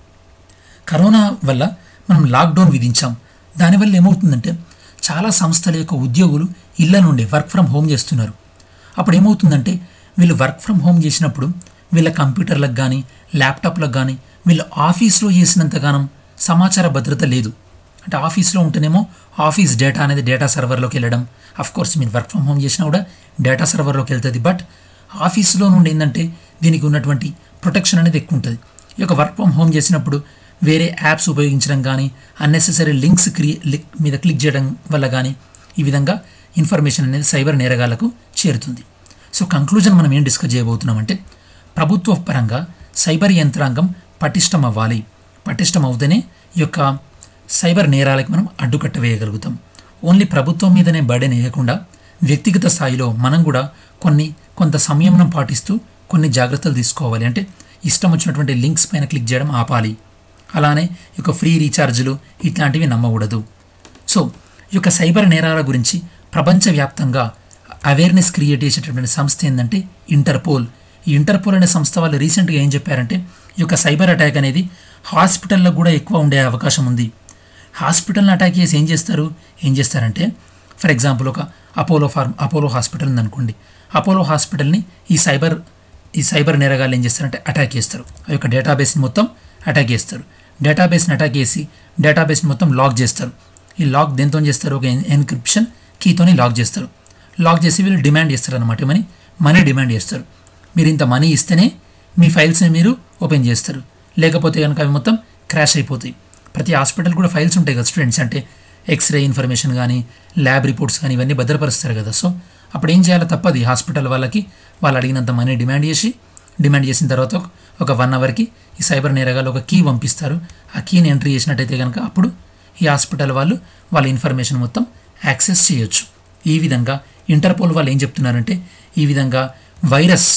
కరోనా వల్ల మనం లాక్డౌన్ విధించాం దానివల్ల ఏమవుతుందంటే చాలా సంస్థల యొక్క ఉద్యోగులు ఇళ్ల నుండి వర్క్ ఫ్రమ్ హోమ్ చేస్తున్నారు అప్పుడు ఏమవుతుందంటే వీళ్ళు వర్క్ ఫ్రమ్ హోమ్ చేసినప్పుడు వీళ్ళ కంప్యూటర్లకు కానీ ల్యాప్టాప్లకు కానీ వీళ్ళు ఆఫీస్లో చేసినంతగానం సమాచార భద్రత లేదు అంటే ఆఫీస్లో ఉంటేనేమో ఆఫీస్ డేటా అనేది డేటా సర్వర్లోకి వెళ్ళడం అఫ్ కోర్స్ మీరు వర్క్ ఫ్రమ్ హోమ్ చేసినా కూడా డేటా సర్వర్లోకి వెళ్తుంది బట్ ఆఫీస్లో నుండి ఏంటంటే దీనికి ఉన్నటువంటి ప్రొటెక్షన్ అనేది ఎక్కువ ఉంటుంది ఈ యొక్క వర్క్ ఫ్రమ్ హోమ్ చేసినప్పుడు వేరే యాప్స్ ఉపయోగించడం కానీ అన్నెసెసరీ లింక్స్ క్రియ లింక్ మీద క్లిక్ చేయడం వల్ల కానీ ఈ విధంగా ఇన్ఫర్మేషన్ అనేది సైబర్ నేరగాళ్లకు చేరుతుంది సో కంక్లూజన్ మనం ఏం డిస్కస్ చేయబోతున్నామంటే ప్రభుత్వ పరంగా సైబర్ యంత్రాంగం పటిష్టం అవ్వాలి పటిష్టం అవుతేనే ఈ యొక్క సైబర్ నేరాలకు మనం అడ్డుకట్ట వేయగలుగుతాం ఓన్లీ ప్రభుత్వం మీదనే బర్డెన్ వేయకుండా వ్యక్తిగత స్థాయిలో మనం కూడా కొన్ని కొంత సంయమనం పాటిస్తూ కొన్ని జాగ్రత్తలు తీసుకోవాలి అంటే ఇష్టం వచ్చినటువంటి లింక్స్ పైన క్లిక్ చేయడం ఆపాలి అలానే ఈ యొక్క ఫ్రీ రీఛార్జ్లు ఇట్లాంటివి నమ్మకూడదు సో ఈ యొక్క సైబర్ నేరాల గురించి ప్రపంచవ్యాప్తంగా అవేర్నెస్ క్రియేట్ చేసేటటువంటి సంస్థ ఏంటంటే ఇంటర్పోల్ ఈ ఇంటర్పోల్ అనే సంస్థ వాళ్ళు రీసెంట్గా ఏం చెప్పారంటే ఈ యొక్క సైబర్ అటాక్ అనేది హాస్పిటల్లో కూడా ఎక్కువ ఉండే అవకాశం ఉంది హాస్పిటల్ని అటాక్ చేసి ఏం చేస్తారు ఏం చేస్తారంటే ఫర్ ఎగ్జాంపుల్ ఒక అపోలో ఫార్మ్ అపోలో హాస్పిటల్ ఉందనుకోండి అపోలో హాస్పిటల్ని ఈ సైబర్ ఈ సైబర్ నేరగాళ్ళు ఏం చేస్తారంటే అటాక్ చేస్తారు ఆ యొక్క డేటాబేస్ని మొత్తం అటాక్ చేస్తారు డేటాబేస్ని అటాక్ చేసి డేటాబేస్ని మొత్తం లాక్ చేస్తారు ఈ లాక్ దేంతో చేస్తారు ఒక ఎన్క్రిప్షన్ కీతోని లాక్ చేస్తారు లాక్ చేసి వీళ్ళు డిమాండ్ చేస్తారు అనమాట మనీ మనీ డిమాండ్ చేస్తారు మీరు ఇంత మనీ ఇస్తేనే మీ ఫైల్స్ని మీరు ఓపెన్ చేస్తారు లేకపోతే కనుక అవి మొత్తం క్రాష్ అయిపోతాయి ప్రతి హాస్పిటల్ కూడా ఫైల్స్ ఉంటాయి కదా స్టూడెంట్స్ అంటే ఎక్స్రే ఇన్ఫర్మేషన్ కానీ ల్యాబ్ రిపోర్ట్స్ కానీ ఇవన్నీ భద్రపరుస్తారు కదా సో అప్పుడు ఏం చేయాలో తప్పది హాస్పిటల్ వాళ్ళకి వాళ్ళు అడిగినంత మనీ డిమాండ్ చేసి డిమాండ్ చేసిన తర్వాత ఒక- ఒక వన్ అవర్కి ఈ సైబర్ నేరగాళ్ళు ఒక కీ పంపిస్తారు ఆ కీని ఎంట్రీ చేసినట్టయితే కనుక అప్పుడు ఈ హాస్పిటల్ వాళ్ళు వాళ్ళ ఇన్ఫర్మేషన్ మొత్తం యాక్సెస్ చేయొచ్చు ఈ విధంగా ఇంటర్పోల్ వాళ్ళు ఏం చెప్తున్నారంటే ఈ విధంగా వైరస్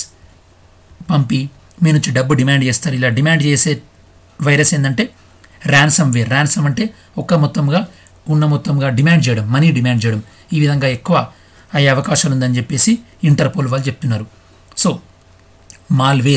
పంపి మీ నుంచి డబ్బు డిమాండ్ చేస్తారు ఇలా డిమాండ్ చేసే వైరస్ ఏంటంటే ర్యాన్సమ్ వేర్ ర్యాన్సమ్ అంటే ఒక్క మొత్తంగా ఉన్న మొత్తంగా డిమాండ్ చేయడం మనీ డిమాండ్ చేయడం ఈ విధంగా ఎక్కువ అయ్యే అవకాశాలు ఉందని చెప్పేసి ఇంటర్పోల్ వాళ్ళు చెప్తున్నారు సో మాల్వేర్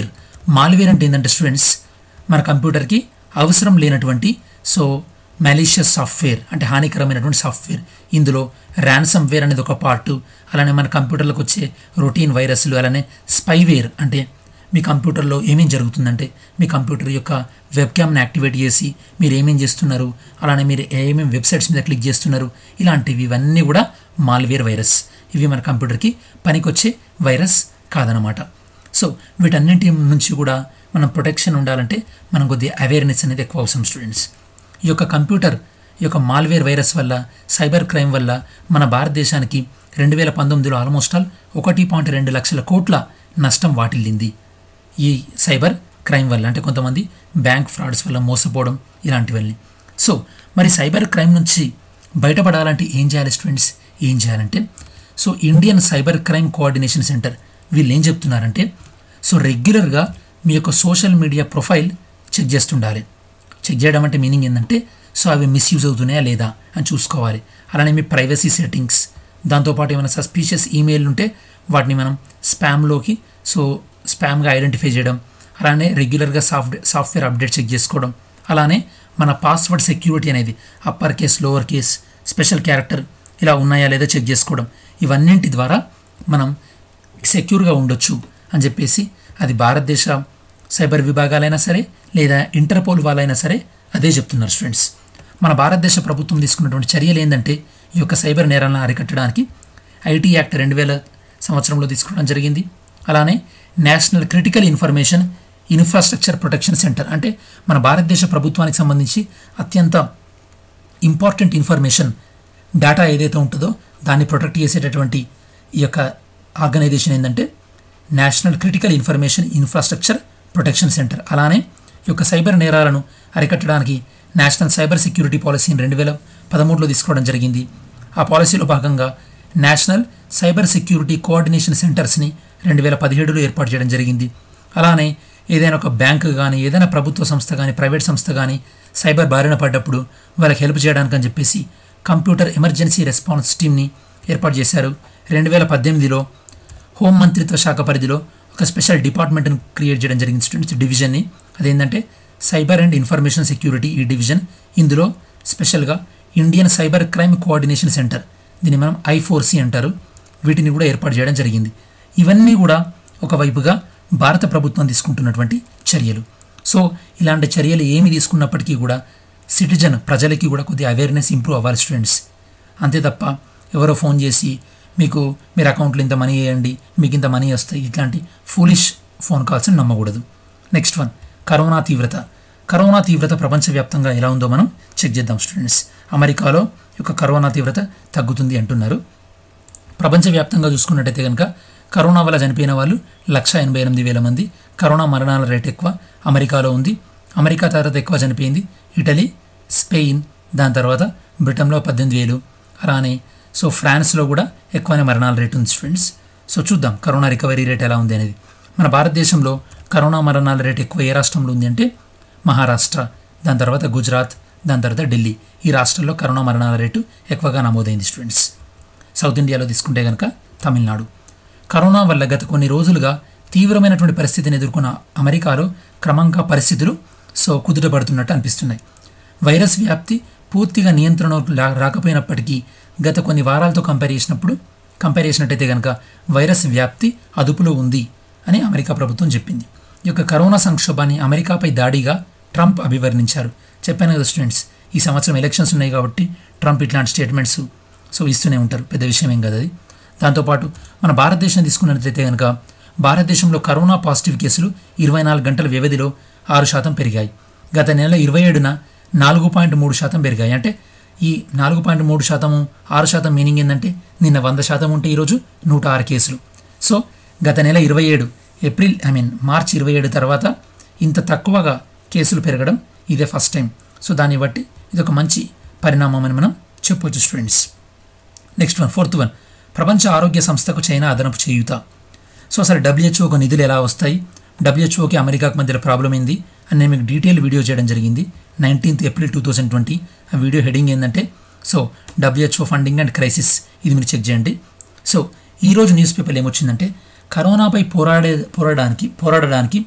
మాల్వేర్ అంటే ఏంటంటే స్టూడెంట్స్ మన కంప్యూటర్కి అవసరం లేనటువంటి సో మ్యాలీషియస్ సాఫ్ట్వేర్ అంటే హానికరమైనటువంటి సాఫ్ట్వేర్ ఇందులో ర్యాన్సమ్ వేర్ అనేది ఒక పార్ట్ అలానే మన కంప్యూటర్లకు వచ్చే రొటీన్ వైరస్లు అలానే స్పైవేర్ అంటే మీ కంప్యూటర్లో ఏమేం జరుగుతుందంటే మీ కంప్యూటర్ యొక్క వెబ్ క్యామ్ని యాక్టివేట్ చేసి మీరు ఏమేం చేస్తున్నారు అలానే మీరు ఏమేమి వెబ్సైట్స్ మీద క్లిక్ చేస్తున్నారు ఇలాంటివి ఇవన్నీ కూడా మాల్వేర్ వైరస్ ఇవి మన కంప్యూటర్కి పనికొచ్చే వైరస్ కాదనమాట సో వీటన్నింటి నుంచి కూడా మనం ప్రొటెక్షన్ ఉండాలంటే మనం కొద్దిగా అవేర్నెస్ అనేది ఎక్కువ అవసరం స్టూడెంట్స్ ఈ యొక్క కంప్యూటర్ ఈ యొక్క మాల్వేర్ వైరస్ వల్ల సైబర్ క్రైమ్ వల్ల మన భారతదేశానికి రెండు వేల పంతొమ్మిదిలో ఆల్మోస్ట్ ఆల్ ఒకటి పాయింట్ రెండు లక్షల కోట్ల నష్టం వాటిల్లింది ఈ సైబర్ క్రైమ్ వల్ల అంటే కొంతమంది బ్యాంక్ ఫ్రాడ్స్ వల్ల మోసపోవడం ఇలాంటివన్నీ సో మరి సైబర్ క్రైమ్ నుంచి బయటపడాలంటే ఏం చేయాలి స్టూడెంట్స్ ఏం చేయాలంటే so Indian Cyber Crime Coordination Centre వీళ్ళు ఏం చెప్తున్నారంటే సో రెగ్యులర్గా మీ యొక్క సోషల్ మీడియా ప్రొఫైల్ చెక్ చేస్తుండాలి చెక్ చేయడం అంటే మీనింగ్ ఏంటంటే సో అవి మిస్యూజ్ అవుతున్నాయా లేదా అని చూసుకోవాలి అలానే మీ ప్రైవసీ సెట్టింగ్స్ దాంతోపాటు ఏమైనా సస్పీషియస్ ఈమెయిల్ ఉంటే వాటిని మనం స్పామ్లోకి సో స్పామ్గా ఐడెంటిఫై చేయడం అలానే రెగ్యులర్గా సాఫ్ట్ సాఫ్ట్వేర్ అప్డేట్ చెక్ చేసుకోవడం అలానే మన పాస్వర్డ్ సెక్యూరిటీ అనేది upper case lower case special character ఇలా ఉన్నాయా లేదా చెక్ చేసుకోవడం ఇవన్నింటి ద్వారా మనం సెక్యూర్గా ఉండొచ్చు అని చెప్పేసి అది భారతదేశ సైబర్ విభాగాలైనా సరే లేదా ఇంటర్పోల్ వాళ్ళైనా సరే అదే చెప్తున్నారు స్టూడెంట్స్ మన భారతదేశ ప్రభుత్వం తీసుకున్నటువంటి చర్యలు ఏంటంటే ఈ యొక్క సైబర్ నేరాలను అరికట్టడానికి ఐటీ యాక్ట్ రెండు వేల సంవత్సరంలో తీసుకోవడం జరిగింది అలానే National Critical Information Infrastructure Protection Centre అంటే మన భారతదేశ ప్రభుత్వానికి సంబంధించి అత్యంత ఇంపార్టెంట్ ఇన్ఫర్మేషన్ డేటా ఏదైతే ఉంటుందో దాన్ని ప్రొటెక్ట్ చేసేటటువంటి ఈ యొక్క ఆర్గనైజేషన్ ఏంటంటే National Critical Information Infrastructure Protection Centre అలానే ఈ యొక్క సైబర్ నేరాలను అరికట్టడానికి నేషనల్ సైబర్ సెక్యూరిటీ పాలసీని రెండు వేల పదమూడులో తీసుకోవడం జరిగింది ఆ పాలసీలో భాగంగా నేషనల్ సైబర్ సెక్యూరిటీ కోఆర్డినేషన్ సెంటర్స్ని రెండు వేల పదిహేడులో ఏర్పాటు చేయడం జరిగింది అలానే ఏదైనా ఒక బ్యాంకు కానీ ఏదైనా ప్రభుత్వ సంస్థ కానీ ప్రైవేట్ సంస్థ కానీ సైబర్ బారిన పడ్డప్పుడు వాళ్ళకి హెల్ప్ చేయడానికి అని చెప్పేసి కంప్యూటర్ ఎమర్జెన్సీ రెస్పాన్స్ టీమ్ని ఏర్పాటు చేశారు రెండు వేల పద్దెనిమిదిలో హోం మంత్రిత్వ శాఖ పరిధిలో ఒక స్పెషల్ డిపార్ట్మెంట్ను క్రియేట్ చేయడం జరిగింది స్టూడెంట్స్ డివిజన్ని అదేంటంటే సైబర్ అండ్ ఇన్ఫర్మేషన్ సెక్యూరిటీ ఈ డివిజన్ ఇందులో స్పెషల్గా Indian Cyber Crime Coordination Centre దీన్ని మనం ఐ ఫోర్ సి అంటారు వీటిని కూడా ఏర్పాటు చేయడం జరిగింది ఇవన్నీ కూడా ఒకవైపుగా భారత ప్రభుత్వం తీసుకుంటున్నటువంటి చర్యలు సో ఇలాంటి చర్యలు ఏమి తీసుకున్నప్పటికీ కూడా సిటిజన్ ప్రజలకి కూడా కొద్దిగా అవేర్నెస్ ఇంప్రూవ్ అవ్వాలి స్టూడెంట్స్ అంతే తప్ప ఎవరో ఫోన్ చేసి మీకు మీరు అకౌంట్లో ఇంత మనీ వేయండి మీకు ఇంత మనీ వస్తాయి ఇట్లాంటి ఫూలిష్ ఫోన్ కాల్స్ని నమ్మకూడదు నెక్స్ట్ వన్ కరోనా తీవ్రత కరోనా తీవ్రత ప్రపంచవ్యాప్తంగా ఎలా ఉందో మనం చెక్ చేద్దాం స్టూడెంట్స్ అమెరికాలో ఈ యొక్క కరోనా తీవ్రత తగ్గుతుంది అంటున్నారు ప్రపంచవ్యాప్తంగా చూసుకున్నట్టయితే కనుక కరోనా వల్ల చనిపోయిన వాళ్ళు లక్ష ఎనభై ఎనిమిది వేల మంది కరోనా మరణాల రేట్ ఎక్కువ అమెరికాలో ఉంది అమెరికా తర్వాత ఎక్కువ చనిపోయింది ఇటలీ స్పెయిన్ దాని తర్వాత బ్రిటన్లో పద్దెనిమిది వేలు అలానే సో ఫ్రాన్స్లో కూడా ఎక్కువనే మరణాల రేట్ ఉంది స్టూడెంట్స్ సో చూద్దాం కరోనా రికవరీ రేట్ ఎలా ఉంది అనేది మన భారతదేశంలో కరోనా మరణాల రేట్ ఎక్కువ ఏ రాష్ట్రంలో ఉంది అంటే మహారాష్ట్ర దాని తర్వాత గుజరాత్ దాని తర్వాత ఢిల్లీ ఈ రాష్ట్రాల్లో కరోనా మరణాల రేటు ఎక్కువగా నమోదైంది స్టూడెంట్స్ సౌత్ ఇండియాలో తీసుకుంటే కనుక తమిళనాడు కరోనా వల్ల గత కొన్ని రోజులుగా తీవ్రమైనటువంటి పరిస్థితిని ఎదుర్కొన్న అమెరికాలో క్రమంగా పరిస్థితులు సో కుదుటపడుతున్నట్టు అనిపిస్తున్నాయి వైరస్ వ్యాప్తి పూర్తిగా నియంత్రణలోకి రా- రాకపోయినప్పటికీ గత కొన్ని వారాలతో కంపేర్ చేసినప్పుడు కంపేర్ చేసినట్టయితే కనుక వైరస్ వ్యాప్తి అదుపులో ఉంది అని అమెరికా ప్రభుత్వం చెప్పింది ఈ యొక్క కరోనా సంక్షోభాన్ని అమెరికాపై దాడిగా ట్రంప్ అభివర్ణించారు చెప్పాను కదా స్టూడెంట్స్ ఈ సంవత్సరం ఎలక్షన్స్ ఉన్నాయి కాబట్టి ట్రంప్ ఇట్లాంటి స్టేట్మెంట్స్ సో ఇస్తూనే ఉంటారు పెద్ద విషయం ఏం కదా అది దాంతోపాటు మన భారతదేశం తీసుకున్నట్లయితే కనుక భారతదేశంలో కరోనా పాజిటివ్ కేసులు ఇరవై నాలుగు గంటల వ్యవధిలో ఆరు శాతం పెరిగాయి గత నెల ఇరవై ఏడున నాలుగు పాయింట్ మూడు శాతం పెరిగాయి అంటే ఈ నాలుగు పాయింట్ మూడు శాతము ఆరు శాతం మీనింగ్ ఏంటంటే నిన్న వంద శాతం ఉంటే ఈరోజు నూట ఆరు కేసులు సో గత నెల ఇరవై ఏడు ఏప్రిల్ ఐ మీన్ మార్చ్ ఇరవై ఏడు తర్వాత ఇంత తక్కువగా కేసులు పెరగడం ఇదే ఫస్ట్ టైం సో దాన్ని బట్టి ఇది ఒక మంచి పరిణామం అని మనం చెప్పొచ్చు students next one fourth one ప్రపంచ ఆరోగ్య సంస్థకు చైనా అదనపు చేయుత సో అసలు డబ్ల్యూహెచ్ఓకు నిధులు ఎలా వస్తాయి డబ్ల్యూహెచ్ఓకి అమెరికాకు మధ్యలో ప్రాబ్లం ఏంది అని నేను మీకు డీటెయిల్ వీడియో చేయడం జరిగింది nineteenth April two thousand twenty ఆ వీడియో హెడింగ్ ఏంటంటే so WHO funding and crisis ఇది మీరు చెక్ చేయండి సో ఈరోజు న్యూస్ పేపర్లో ఏమొచ్చిందంటే కరోనాపై పోరాడే పోరాడడానికి పోరాడడానికి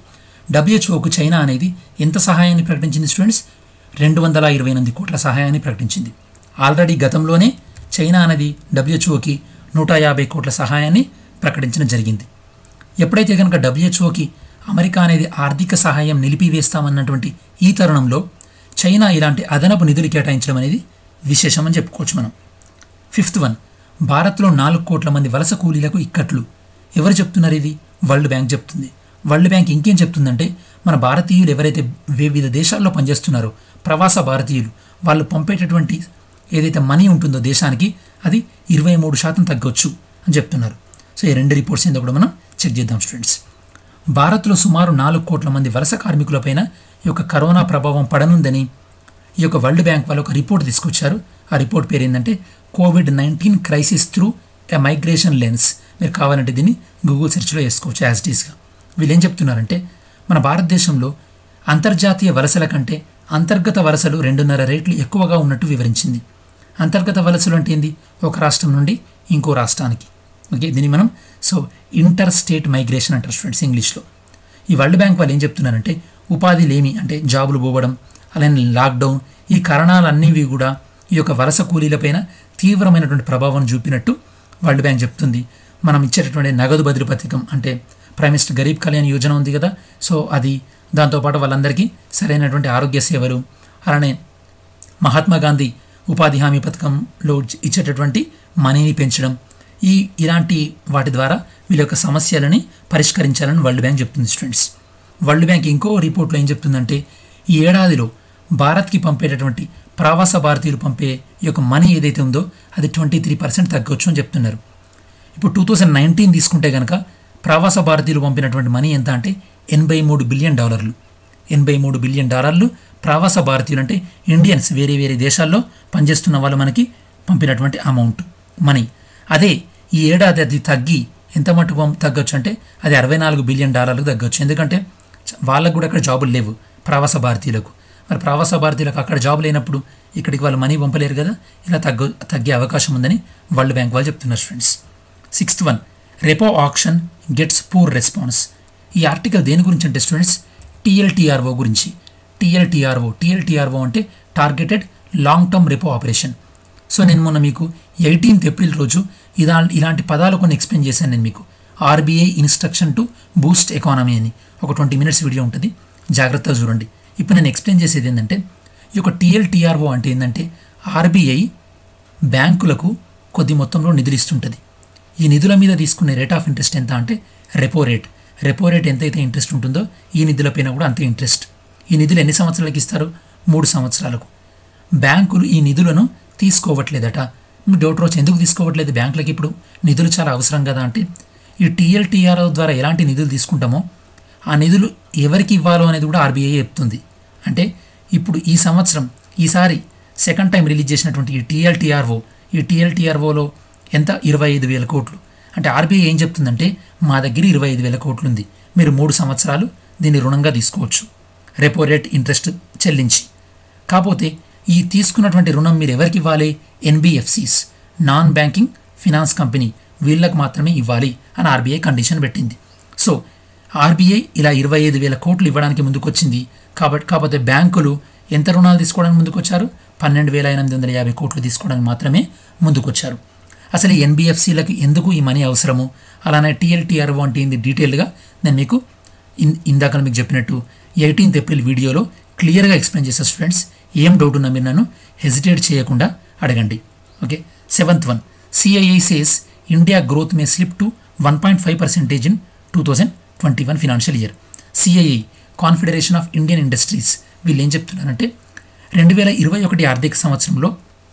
డబ్ల్యూహెచ్ఓకు చైనా అనేది ఎంత సహాయాన్ని ప్రకటించింది స్టూడెంట్స్ రెండు వందల ఇరవై ఎనిమిది కోట్ల సహాయాన్ని ప్రకటించింది ఆల్రెడీ గతంలోనే చైనా అనేది డబ్ల్యూహెచ్ఓకి నూట యాభై కోట్ల సహాయాన్ని ప్రకటించడం జరిగింది ఎప్పుడైతే కనుక డబ్ల్యూహెచ్ఓకి అమెరికా అనేది ఆర్థిక సహాయం నిలిపివేస్తామన్నటువంటి ఈ తరుణంలో చైనా ఇలాంటి అదనపు నిధులు కేటాయించడం అనేది విశేషమని చెప్పుకోవచ్చు మనం ఫిఫ్త్ వన్ భారత్లో నాలుగు కోట్ల మంది వలస కూలీలకు ఇక్కట్లు ఎవరు చెప్తున్నారు ఇది వరల్డ్ బ్యాంక్ చెప్తుంది వరల్డ్ బ్యాంక్ ఇంకేం చెప్తుందంటే మన భారతీయులు ఎవరైతే వివిధ దేశాల్లో పనిచేస్తున్నారో ప్రవాస భారతీయులు వాళ్ళు పంపేటటువంటి ఏదైతే మనీ ఉంటుందో దేశానికి అది ఇరవై మూడు శాతం తగ్గొచ్చు అని చెప్తున్నారు సో ఈ రెండు రిపోర్ట్స్ ఏందో కూడా మనం చెక్ చేద్దాం స్టూడెంట్స్ భారత్లో సుమారు నాలుగు కోట్ల మంది వలస కార్మికులపైన ఈ యొక్క కరోనా ప్రభావం పడనుందని ఈ యొక్క వరల్డ్ బ్యాంక్ వాళ్ళు ఒక రిపోర్ట్ తీసుకొచ్చారు ఆ రిపోర్ట్ పేరు ఏంటంటే COVID nineteen crisis through a migration lens మీరు కావాలంటే దీన్ని గూగుల్ సెర్చ్లో వేసుకోవచ్చు యాజ్ టీస్గా వీళ్ళు ఏం చెప్తున్నారంటే మన భారతదేశంలో అంతర్జాతీయ వలసల కంటే అంతర్గత వలసలు రెండున్నర రేట్లు ఎక్కువగా ఉన్నట్టు వివరించింది అంతర్గత వలసలు అంటే ఏంది ఒక రాష్ట్రం నుండి ఇంకో రాష్ట్రానికి ఓకే దీన్ని మనం సో ఇంటర్ స్టేట్ మైగ్రేషన్ అంటారు స్టూడెంట్స్ ఇంగ్లీష్లో ఈ వరల్డ్ బ్యాంక్ వాళ్ళు ఏం చెప్తున్నారంటే ఉపాధి లేమి అంటే జాబులు పోవడం అలానే లాక్డౌన్ ఈ కారణాలన్నీ కూడా ఈ యొక్క వలస కూలీలపైన తీవ్రమైనటువంటి ప్రభావం చూపినట్టు వరల్డ్ బ్యాంక్ చెప్తుంది మనం ఇచ్చేటటువంటి నగదు బదిలీ పథకం అంటే ప్రైమ్ మినిస్టర్ గరీబ్ కళ్యాణ్ యోజన ఉంది కదా సో అది దాంతోపాటు వాళ్ళందరికీ సరైనటువంటి ఆరోగ్య సేవలు అలానే మహాత్మా గాంధీ ఉపాధి హామీ పథకంలో ఇచ్చేటటువంటి మనీని పెంచడం ఈ ఇలాంటి వాటి ద్వారా వీళ్ళ యొక్క సమస్యలని పరిష్కరించాలని వరల్డ్ బ్యాంక్ చెప్తుంది స్టూడెంట్స్ వరల్డ్ బ్యాంక్ ఇంకో రిపోర్ట్లో ఏం చెప్తుందంటే ఈ ఏడాదిలో భారత్కి పంపేటటువంటి ప్రవాస భారతీయులు పంపే ఈ యొక్క మనీ ఏదైతే ఉందో అది ట్వంటీ త్రీ పర్సెంట్ తగ్గొచ్చు అని చెప్తున్నారు ఇప్పుడు టూ థౌజండ్ నైన్టీన్ తీసుకుంటే కనుక ప్రవాస భారతీయులు పంపినటువంటి మనీ ఎంత అంటే ఎనభై మూడు బిలియన్ డాలర్లు ఎనభై మూడు బిలియన్ డాలర్లు ప్రవాస భారతీయులు అంటే ఇండియన్స్ వేరే వేరే దేశాల్లో పనిచేస్తున్న వాళ్ళు మనకి పంపినటువంటి అమౌంట్ మనీ అదే ఈ ఏడాది అది తగ్గి ఎంత మటుకు పం- తగ్గొచ్చు అంటే అది అరవై నాలుగు బిలియన్ డాలర్లకు తగ్గొచ్చు ఎందుకంటే చ- వాళ్ళకు కూడా అక్కడ జాబులు లేవు ప్రవాస భారతీయులకు మరి ప్రవాస భారతీయులకు అక్కడ జాబ్ లేనప్పుడు ఇక్కడికి వాళ్ళు మనీ పంపలేరు కదా ఇలా తగ్గ తగ్గే అవకాశం ఉందని వరల్డ్ బ్యాంక్ వాళ్ళు చెప్తున్నారు friends sixth one repo auction gets poor response ఈ ఆర్టికల్ దేని గురించి అంటే స్టూడెంట్స్ టీఎల్టీఆర్ఓ గురించి టీఎల్టీఆర్ఓ టీఎల్టీఆర్ఓ అంటే targeted long term repo operation so నేను మొన్న మీకు ఎయిటీన్త్ ఏప్రిల్ రోజు ఇదా ఇలాంటి పదాలు కొన్ని ఎక్స్ప్లెయిన్ చేశాను నేను మీకు RBI instruction to boost economy అని ఒక ట్వంటీ మినిట్స్ వీడియో ఉంటుంది జాగ్రత్తగా చూడండి ఇప్పుడు నేను ఎక్స్ప్లెయిన్ చేసేది ఏంటంటే ఈ యొక్క టీఎల్టీఆర్ఓ అంటే ఏంటంటే ఆర్బీఐ బ్యాంకులకు కొద్ది మొత్తంలో నిధులు ఇస్తుంటుంది ఈ నిధుల మీద తీసుకునే రేట్ ఆఫ్ ఇంట్రెస్ట్ ఎంత అంటే రెపో రేట్ రెపో రేట్ ఎంతైతే ఇంట్రెస్ట్ ఉంటుందో ఈ నిధులపైన కూడా అంతే ఇంట్రెస్ట్ ఈ నిధులు ఎన్ని సంవత్సరాలకు ఇస్తారు మూడు సంవత్సరాలకు బ్యాంకులు ఈ నిధులను తీసుకోవట్లేదట మీ డౌట్ రోజు ఎందుకు తీసుకోవట్లేదు బ్యాంకులకి ఇప్పుడు నిధులు చాలా అవసరం కదా అంటే ఈ టీఎల్టీఆర్ఓ ద్వారా ఎలాంటి నిధులు తీసుకుంటామో ఆ నిధులు ఎవరికి ఇవ్వాలో అనేది కూడా ఆర్బీఐ చెప్తుంది అంటే ఇప్పుడు ఈ సంవత్సరం ఈసారి సెకండ్ టైం రిలీజ్ చేసినటువంటి ఈ టీఎల్టీఆర్ఓ ఈ టీఎల్టీఆర్ఓలో ఎంత ఇరవై ఐదు వేల కోట్లు అంటే ఆర్బీఐ ఏం చెప్తుందంటే మా దగ్గర ఇరవై ఐదు వేల కోట్లు ఉంది మీరు మూడు సంవత్సరాలు దీన్ని రుణంగా తీసుకోవచ్చు రెపో రేట్ ఇంట్రెస్ట్ చెల్లించి కాకపోతే ఈ తీసుకున్నటువంటి రుణం మీరు ఎవరికి ఇవ్వాలి NBFCs non banking finance company వీళ్ళకి మాత్రమే ఇవ్వాలి అని ఆర్బీఐ కండిషన్ పెట్టింది సో ఆర్బీఐ ఇలా ఇరవై ఐదు వేల కోట్లు ఇవ్వడానికి ముందుకొచ్చింది కాబట్టి కాకపోతే బ్యాంకులు ఎంత రుణాలు తీసుకోవడానికి ముందుకొచ్చారు పన్నెండు వేల ఎనిమిది వందల యాభై కోట్లు తీసుకోవడానికి మాత్రమే ముందుకొచ్చారు అసలు ఈ ఎన్బిఎఫ్సిలకు ఎందుకు ఈ మనీ అవసరము అలానే టీఎల్టీఆర్ఓ అంటే ఏంది డీటెయిల్గా నేను మీకు ఇన్ ఇందాక మీకు చెప్పినట్టు ఎయిటీన్త్ ఏప్రిల్ వీడియోలో క్లియర్గా ఎక్స్ప్లెయిన్ చేసే స్టూడెంట్స్ ఏం డౌట్ ఉన్నా మీరు నన్ను హెజిటేట్ చేయకుండా అడగండి okay seventh one CII says India growth may slip to one point five percentage in two thousand twenty one financial year CII Confederation of Indian Industries వీళ్ళు ఏం చెప్తున్నారంటే రెండు వేల ఇరవై ఒకటి ఆర్థిక సంవత్సరంలో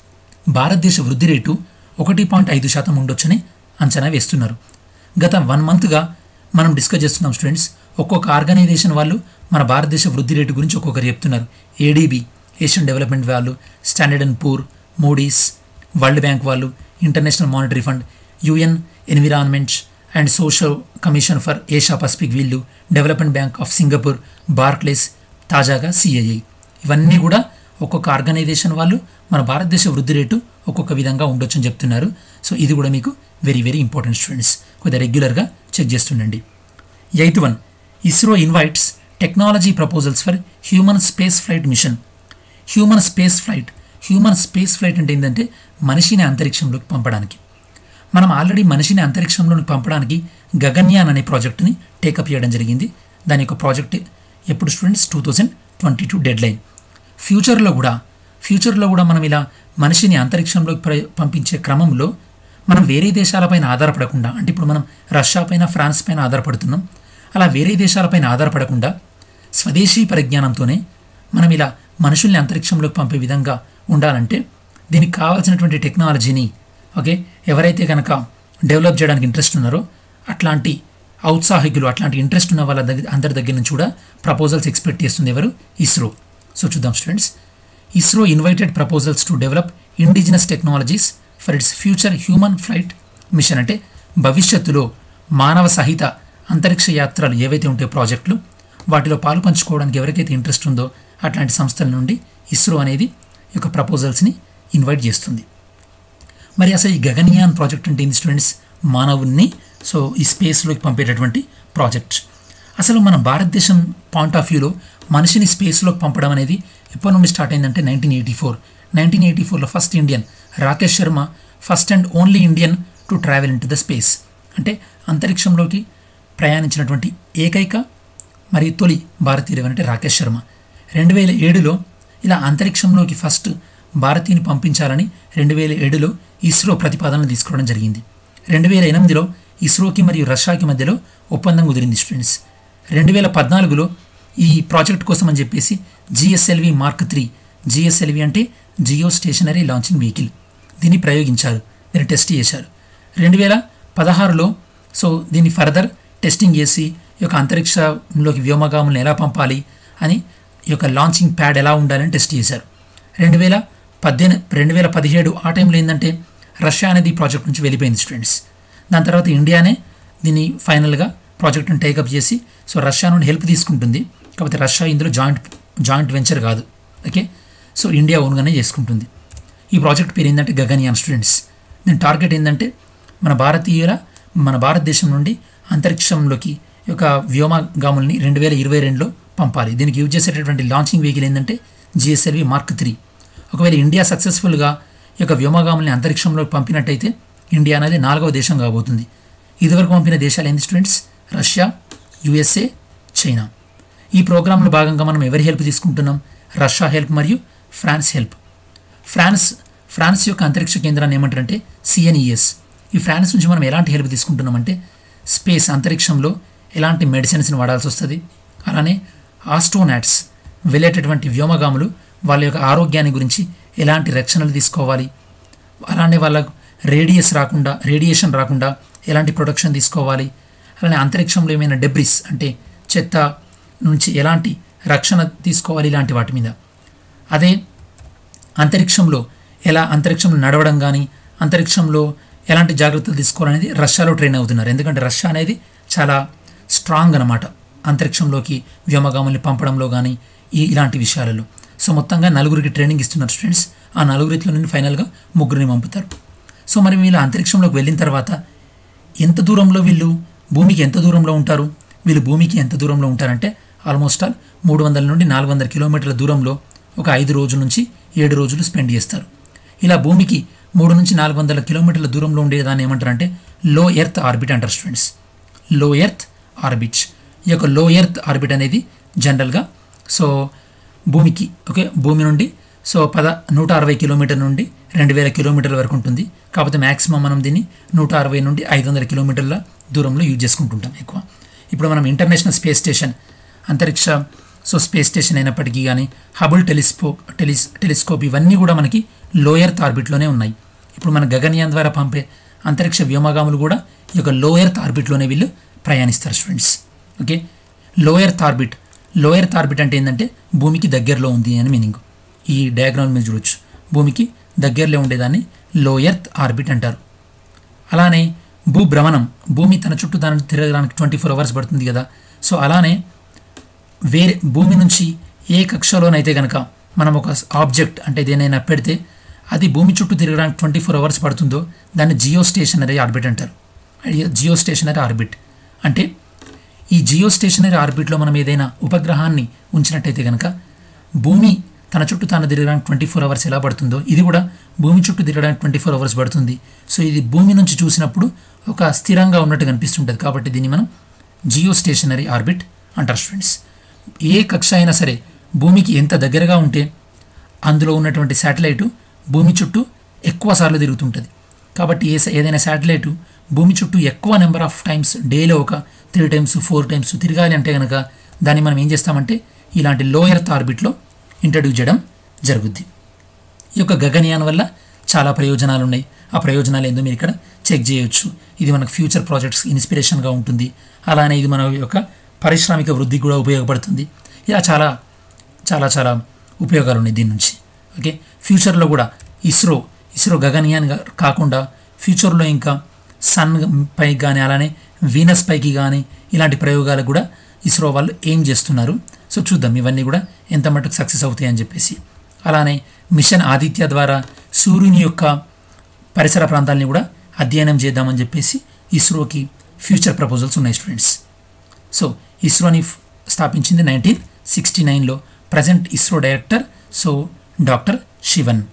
భారతదేశ వృద్ధి రేటు ఒకటి పాయింట్ ఐదు శాతం ఉండొచ్చని అంచనా వేస్తున్నారు గత వన్ మంత్గా మనం డిస్కస్ చేస్తున్నాం స్టూడెంట్స్ ఒక్కొక్క ఆర్గనైజేషన్ వాళ్ళు మన భారతదేశ వృద్ధి రేటు గురించి ఒక్కొక్కరు చెప్తున్నారు ఏడీబీ ఏషియన్ డెవలప్మెంట్ వాళ్ళు standard and poor Moody's world bank వాళ్ళు international monetary fund UN environment and social commission for Asia Pacific వీళ్ళు development bank of Singapore Barclays తాజాగా సిఐఐ ఇవన్నీ కూడా ఒక్కొక్క ఆర్గనైజేషన్ వాళ్ళు మన భారతదేశ వృద్ధి రేటు ఒక్కొక్క విధంగా ఉండొచ్చు అని చెప్తున్నారు సో ఇది కూడా మీకు వెరీ వెరీ ఇంపార్టెంట్ స్టూడెంట్స్ కొద్దిగా రెగ్యులర్గా చెక్ చేస్తుండండి eighth one ISRO invites technology proposals for human space flight mission human space flight human space flight అంటే ఏంటంటే మనిషిని అంతరిక్షంలోకి పంపడానికి మనం ఆల్రెడీ మనిషిని అంతరిక్షంలోకి పంపడానికి గగన్యాన్ అనే ప్రాజెక్టుని టేకప్ చేయడం జరిగింది దాని యొక్క ప్రాజెక్ట్ ఎప్పుడు students two thousand twenty two deadline ఫ్యూచర్లో కూడా ఫ్యూచర్లో కూడా మనం ఇలా మనిషిని అంతరిక్షంలోకి ప్ర- పంపించే క్రమంలో మనం వేరే దేశాలపైన ఆధారపడకుండా అంటే ఇప్పుడు మనం రష్యా పైన ఫ్రాన్స్ పైన ఆధారపడుతున్నాం అలా వేరే దేశాలపైన ఆధారపడకుండా స్వదేశీ పరిజ్ఞానంతోనే మనం ఇలా మనుషుల్ని అంతరిక్షంలోకి పంపే విధంగా ఉండాలంటే దీనికి కావాల్సినటువంటి టెక్నాలజీని ఓకే ఎవరైతే కనుక డెవలప్ చేయడానికి ఇంట్రెస్ట్ ఉన్నారో అట్లాంటి ఔత్సాహికులు అట్లాంటి ఇంట్రెస్ట్ ఉన్న వాళ్ళ దగ్గర అందరి దగ్గర నుంచి కూడా ప్రపోజల్స్ ఎక్స్పెక్ట్ చేస్తుంది ఎవరు ఇస్రో సో చూద్దాం students ISRO invited proposals to develop indigenous technologies for its future human flight mission అంటే భవిష్యత్తులో మానవ సహిత అంతరిక్ష యాత్రలు ఏవైతే ఉంటాయో ప్రాజెక్టులు వాటిలో పాలు పంచుకోవడానికి ఎవరికైతే ఇంట్రెస్ట్ ఉందో అట్లాంటి సంస్థల నుండి ఇస్రో అనేది ఈ యొక్క ప్రపోజల్స్ని ఇన్వైట్ చేస్తుంది మరి అసలు ఈ గగన్యాన్ ప్రాజెక్ట్ అంటే ఏంది స్టూడెంట్స్ మానవుణ్ణి సో ఈ స్పేస్లోకి పంపేటటువంటి ప్రాజెక్ట్ అసలు మన భారతదేశం పాయింట్ ఆఫ్ వ్యూలో మనిషిని స్పేస్లోకి పంపడం అనేది ఎప్పటి నుండి స్టార్ట్ అయిందంటే nineteen eighty four nineteen eighty ఫోర్లో first Indian Rakesh Sharma first and only Indian to travel in to the space అంటే అంతరిక్షంలోకి ప్రయాణించినటువంటి ఏకైక మరియు తొలి భారతీయుడు అంటే రాకేష్ శర్మ రెండు వేల ఏడులో ఇలా అంతరిక్షంలోకి ఫస్ట్ భారతీయుని పంపించాలని రెండు వేల ఏడులో ఇస్రో ప్రతిపాదనలు తీసుకోవడం జరిగింది రెండు వేల ఎనిమిదిలో ఇస్రోకి మరియు రష్యాకి మధ్యలో ఒప్పందం కుదిరింది స్టూడెంట్స్ రెండు వేల పద్నాలుగులో ఈ ప్రాజెక్ట్ కోసం అని చెప్పేసి జిఎస్ఎల్వి మార్క్ త్రీ జిఎస్ఎల్వి అంటే జియో స్టేషనరీ లాంచింగ్ వెహికల్ దీన్ని ప్రయోగించారు దీన్ని టెస్ట్ చేశారు రెండు వేల పదహారులో సో దీన్ని ఫర్దర్ టెస్టింగ్ చేసి ఈ యొక్క అంతరిక్షంలోకి వ్యోమగాములను ఎలా పంపాలి అని ఈ యొక్క లాంచింగ్ ప్యాడ్ ఎలా ఉండాలని టెస్ట్ చేశారు రెండు వేల పద్దెనిమిది రెండు వేల పదిహేడు ఆ టైంలో ఏంటంటే రష్యా అనేది ఈ ప్రాజెక్ట్ నుంచి వెళ్ళిపోయింది స్టూడెంట్స్ దాని తర్వాత ఇండియానే దీన్ని ఫైనల్గా ప్రాజెక్ట్ని టేకప్ చేసి సో రష్యా నుండి హెల్ప్ తీసుకుంటుంది కాకపోతే రష్యా ఇందులో జాయింట్ జాయింట్ వెంచర్ కాదు ఓకే సో ఇండియా ఓన్గానే చేసుకుంటుంది ఈ ప్రాజెక్ట్ పేరు ఏంటంటే గగన్యాన్ స్టూడెంట్స్ దీని టార్గెట్ ఏంటంటే మన భారతీయుల మన భారతదేశం నుండి అంతరిక్షంలోకి ఈ యొక్క వ్యోమగాముల్ని రెండు వేల ఇరవై రెండులో పంపాలి దీనికి యూజ్ చేసేటటువంటి లాంచింగ్ వెహికల్ ఏంటంటే జిఎస్ఎల్వి మార్క్ త్రీ ఒకవేళ ఇండియా సక్సెస్ఫుల్గా ఈ యొక్క వ్యోమగాముల్ని అంతరిక్షంలోకి పంపినట్టయితే ఇండియా అనేది నాలుగవ దేశం కాబోతుంది ఇదివరకు పంపిన దేశాలు ఏంటి స్టూడెంట్స్ రష్యా యుఎస్ఏ చైనా ఈ ప్రోగ్రాంలో భాగంగా మనం ఎవరి హెల్ప్ తీసుకుంటున్నాం రష్యా హెల్ప్ మరియు ఫ్రాన్స్ హెల్ప్ ఫ్రాన్స్ ఫ్రాన్స్ యొక్క అంతరిక్ష కేంద్రాన్ని ఏమంటారంటే సిఎన్ఈఎస్ ఈ ఫ్రాన్స్ నుంచి మనం ఎలాంటి హెల్ప్ తీసుకుంటున్నామంటే స్పేస్ అంతరిక్షంలో ఎలాంటి మెడిసిన్స్ని వాడాల్సి వస్తుంది అలానే ఆస్ట్రోనాట్స్ వెళ్ళేటటువంటి వ్యోమగాములు వాళ్ళ యొక్క ఆరోగ్యాన్ని గురించి ఎలాంటి రక్షణలు తీసుకోవాలి అలానే వాళ్ళకు రేడియస్ రాకుండా రేడియేషన్ రాకుండా ఎలాంటి ప్రొటెక్షన్ తీసుకోవాలి అలానే అంతరిక్షంలో ఏమైనా డెబ్రిస్ అంటే చెత్త నుంచి ఎలాంటి రక్షణ తీసుకోవాలి ఇలాంటి వాటి మీద అదే అంతరిక్షంలో ఎలా అంతరిక్షంలో నడవడం కానీ అంతరిక్షంలో ఎలాంటి జాగ్రత్తలు తీసుకోవాలనేది రష్యాలో ట్రైన్ అవుతున్నారు ఎందుకంటే రష్యా అనేది చాలా స్ట్రాంగ్ అనమాట అంతరిక్షంలోకి వ్యోమగాముల్ని పంపడంలో కానీ ఈ ఇలాంటి విషయాలలో సో మొత్తంగా నలుగురికి ట్రైనింగ్ ఇస్తున్నారు స్టూడెంట్స్ ఆ నలుగురిలో నుండి ఫైనల్గా ముగ్గురిని పంపుతారు సో మరి వీళ్ళు అంతరిక్షంలోకి వెళ్ళిన తర్వాత ఎంత దూరంలో వీళ్ళు భూమికి ఎంత దూరంలో ఉంటారు వీళ్ళు భూమికి ఎంత దూరంలో ఉంటారంటే ఆల్మోస్ట్ ఆల్ మూడు వందల నుండి నాలుగు వందల కిలోమీటర్ల దూరంలో ఒక ఐదు రోజుల నుంచి ఏడు రోజులు స్పెండ్ చేస్తారు ఇలా భూమికి మూడు నుంచి నాలుగు వందల కిలోమీటర్ల దూరంలో ఉండేదాన్ని ఏమంటారంటే లో ఎర్త్ ఆర్బిట్ అంటారు స్టూడెంట్స్ లో ఎర్త్ ఆర్బిట్ ఈ యొక్క లో ఎర్త్ ఆర్బిట్ అనేది జనరల్గా సో భూమికి ఓకే భూమి నుండి సో పద నూట అరవై కిలోమీటర్ నుండి రెండు వేల కిలోమీటర్ల వరకు ఉంటుంది కాకపోతే మ్యాక్సిమం మనం దీన్ని నూట అరవై నుండి ఐదు వందల కిలోమీటర్ల దూరంలో యూజ్ చేసుకుంటుంటాం ఎక్కువ ఇప్పుడు మనం ఇంటర్నేషనల్ స్పేస్ స్టేషన్ అంతరిక్ష సో స్పేస్ స్టేషన్ అయినప్పటికీ కానీ హబుల్ టెలిస్పో టెలిస్ టెలిస్కోప్ ఇవన్నీ కూడా మనకి లోయర్ ఆర్బిట్లోనే ఉన్నాయి ఇప్పుడు మన గగన్యాన్ ద్వారా పంపే అంతరిక్ష వ్యోమగాములు కూడా ఈ యొక్క లోయర్ ఆర్బిట్లోనే వీళ్ళు ప్రయాణిస్తారు students okay lower orbit lower orbit అంటే ఏంటంటే భూమికి దగ్గరలో ఉంది అని మీనింగ్ ఈ డయాగ్రామ్ మీద చూడొచ్చు భూమికి దగ్గరలో ఉండేదాన్ని లో ఎర్త్ ఆర్బిట్ అంటారు అలానే భూభ్రమణం భూమి తన చుట్టూ దాని తిరగడానికి ట్వంటీ ఫోర్ అవర్స్ పడుతుంది కదా సో అలానే వేరే భూమి నుంచి ఏ కక్షలోనైతే కనుక మనం ఒక ఆబ్జెక్ట్ అంటే దేనైనా పెడితే అది భూమి చుట్టూ తిరగడానికి ట్వంటీ ఫోర్ అవర్స్ పడుతుందో దాన్ని జియో స్టేషనరీ ఆర్బిట్ అంటారు జియో స్టేషనరీ ఆర్బిట్ అంటే ఈ జియో స్టేషనరీ ఆర్బిట్లో మనం ఏదైనా ఉపగ్రహాన్ని ఉంచినట్టయితే కనుక భూమి తన చుట్టూ తాను తిరగడానికి ట్వంటీ ఫోర్ అవర్స్ ఎలా పడుతుందో ఇది కూడా భూమి చుట్టూ తిరగడానికి ట్వంటీ ఫోర్ అవర్స్ పడుతుంది సో ఇది భూమి నుంచి చూసినప్పుడు ఒక స్థిరంగా ఉన్నట్టు కనిపిస్తుంటుంది కాబట్టి దీన్ని మనం జియో స్టేషనరీ ఆర్బిట్ అంటారు స్టూడెంట్స్ ఏ కక్ష అయినా సరే భూమికి ఎంత దగ్గరగా ఉంటే అందులో ఉన్నటువంటి శాటిలైటు భూమి చుట్టూ ఎక్కువ సార్లు తిరుగుతుంటుంది కాబట్టి ఏ స- ఏదైనా శాటిలైటు భూమి చుట్టూ ఎక్కువ నెంబర్ ఆఫ్ టైమ్స్ డేలో ఒక త్రీ టైమ్స్ ఫోర్ టైమ్స్ తిరగాలి అంటే కనుక దాన్ని మనం ఏం చేస్తామంటే ఇలాంటి లో ఎర్త్ ఆర్బిట్లో ఇంట్రడ్యూస్ చేయడం జరుగుద్ది ఈ యొక్క గగనయాన్ వల్ల చాలా ప్రయోజనాలు ఉన్నాయి ఆ ప్రయోజనాలు ఏందో మీరు ఇక్కడ చెక్ చేయొచ్చు ఇది మనకు ఫ్యూచర్ ప్రాజెక్ట్స్ ఇన్స్పిరేషన్గా ఉంటుంది అలానే ఇది మన యొక్క పారిశ్రామిక వృద్ధికి కూడా ఉపయోగపడుతుంది ఇలా చాలా చాలా చాలా ఉపయోగాలు ఉన్నాయి దీని నుంచి ఓకే ఫ్యూచర్లో కూడా ఇస్రో ఇస్రో గగనయాన్ గా- కాకుండా ఫ్యూచర్లో ఇంకా సన్ పై కానీ అలానే వీనస్ పైకి కానీ ఇలాంటి ప్రయోగాలు కూడా ఇస్రో వాళ్ళు ఏం చేస్తున్నారు సో చూద్దాం ఇవన్నీ కూడా ఎంత మటుకు సక్సెస్ అవుతాయి అని చెప్పేసి అలానే మిషన్ ఆదిత్య ద్వారా సూర్యుని యొక్క పరిసర ప్రాంతాలని కూడా అధ్యయనం చేద్దామని చెప్పేసి ఇస్రోకి ఫ్యూచర్ ప్రపోజల్స్ ఉన్నాయి స్టూడెంట్స్ సో ఇస్రోని ఫ్- స్థాపించింది నైన్టీన్ సిక్స్టీ నైన్లో present ISRO director so doctor Sivan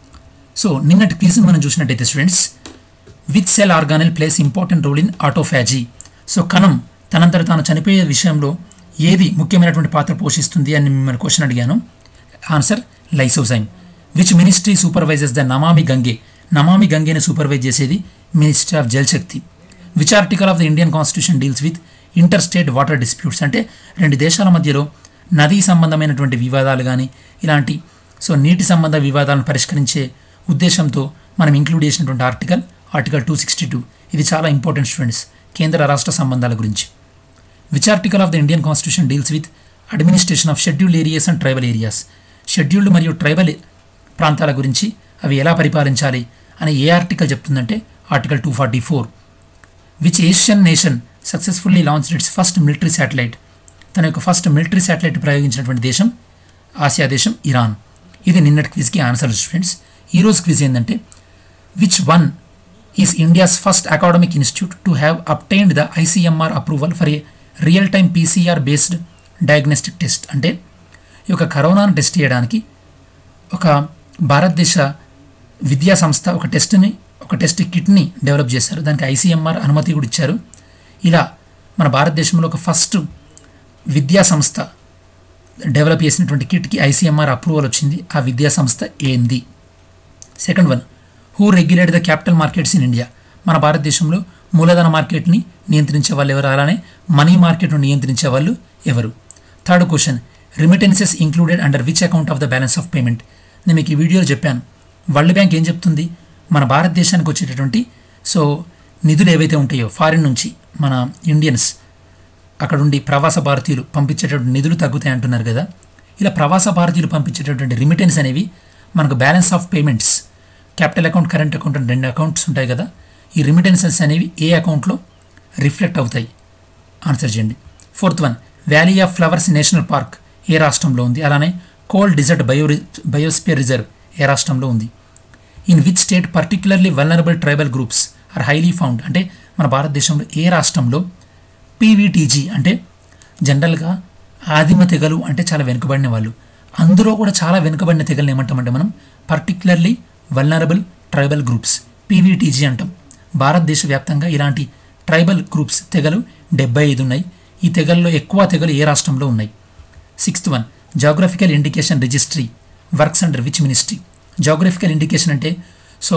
so నిన్నటి క్విజ్ మనం చూసినట్టయితే students with cell organelle plays important role in autophagy so కణం తనంతట తాను చనిపోయే విషయంలో ఏది ముఖ్యమైనటువంటి పాత్ర పోషిస్తుంది అని మిమ్మల్ని క్వశ్చన్ అడిగాను answer lysozyme which ministry supervises the Namami Gange Namami గంగేని సూపర్వైజ్ చేసేది ministry of Jal Shakti which article of the Indian constitution deals with interstate water disputes అంటే రెండు దేశాల మధ్యలో నదీ సంబంధమైనటువంటి వివాదాలు కానీ ఇలాంటి సో నీటి సంబంధ వివాదాలను పరిష్కరించే ఉద్దేశంతో మనం ఇంక్లూడ్ చేసినటువంటి article article two sixty two ఇది చాలా ఇంపార్టెంట్ స్టూడెంట్స్ కేంద్ర రాష్ట్ర సంబంధాల గురించి which article of the Indian constitution deals with administration of scheduled areas and tribal areas scheduled మరియు ట్రైబల్ ప్రాంతాల గురించి అవి ఎలా పరిపాలించాలి అని ఏ ఆర్టికల్ చెప్తుందంటే article two forty four which Asian nation successfully launch its first military satellite తన యొక్క ఫస్ట్ మిలిటరీ శాటిలైట్ ప్రయోగించినటువంటి దేశం ఆసియా దేశం ఇరాన్ ఇది నిన్నటి క్విజ్కి ఆన్సర్ స్టూడెంట్స్ ఈరోజు క్విజ్ ఏంటంటే which one is India's first academic institute to have obtained the ICMR approval for a real time PCR based diagnostic test అంటే ఈ యొక్క కరోనాను టెస్ట్ చేయడానికి ఒక భారతదేశ విద్యా సంస్థ ఒక టెస్ట్ని ఒక టెస్ట్ కిట్ని డెవలప్ చేశారు దానికి ఐసీఎంఆర్ అనుమతి కూడా ఇచ్చారు ఇలా మన భారతదేశంలో ఒక ఫస్ట్ విద్యా సంస్థ డెవలప్ చేసినటువంటి కిట్కి ఐసీఎంఆర్ అప్రూవల్ వచ్చింది ఆ విద్యా సంస్థ ఏంది second one who regulate the capital markets in India మన భారతదేశంలో మూలధన మార్కెట్ని నియంత్రించే వాళ్ళు ఎవరు అలానే మనీ మార్కెట్ను నియంత్రించే వాళ్ళు ఎవరు third question remittances included under which account of the balance of payment నేను మీకు ఈ వీడియోలో చెప్పాను వరల్డ్ బ్యాంక్ ఏం చెప్తుంది మన భారతదేశానికి వచ్చేటటువంటి సో నిధులు ఏవైతే ఉంటాయో ఫారిన్ నుంచి మన ఇండియన్స్ అక్కడ ఉండి ప్రవాస భారతీయులు పంపించేటటువంటి నిధులు తగ్గుతాయి అంటున్నారు కదా ఇలా ప్రవాస భారతీయులు పంపించేటటువంటి రిమిటెన్స్ అనేవి మనకు balance of payments capital account current account అని రెండు అకౌంట్స్ ఉంటాయి కదా ఈ రిమిటెన్సెస్ అనేవి ఏ అకౌంట్లో రిఫ్లెక్ట్ అవుతాయి ఆన్సర్ చేయండి fourth one valley of flowers national park ఏ రాష్ట్రంలో ఉంది అలానే cold desert bio biosphere reserve ఏ రాష్ట్రంలో ఉంది in which state particularly vulnerable tribal groups are highly found అంటే మన భారతదేశంలో ఏ రాష్ట్రంలో పీవీటీజీ అంటే జనరల్గా ఆదిమ తెగలు అంటే చాలా వెనుకబడిన వాళ్ళు అందులో కూడా చాలా వెనుకబడిన తెగలను ఏమంటామంటే మనం particularly vulnerable tribal groups PVTG అంటాం భారతదేశ వ్యాప్తంగా ఇలాంటి ట్రైబల్ గ్రూప్స్ తెగలు డెబ్బై ఐదు ఉన్నాయి ఈ తెగల్లో ఎక్కువ తెగలు ఏ రాష్ట్రంలో ఉన్నాయి sixth one geographical indication registry works under which ministry geographical indication అంటే సో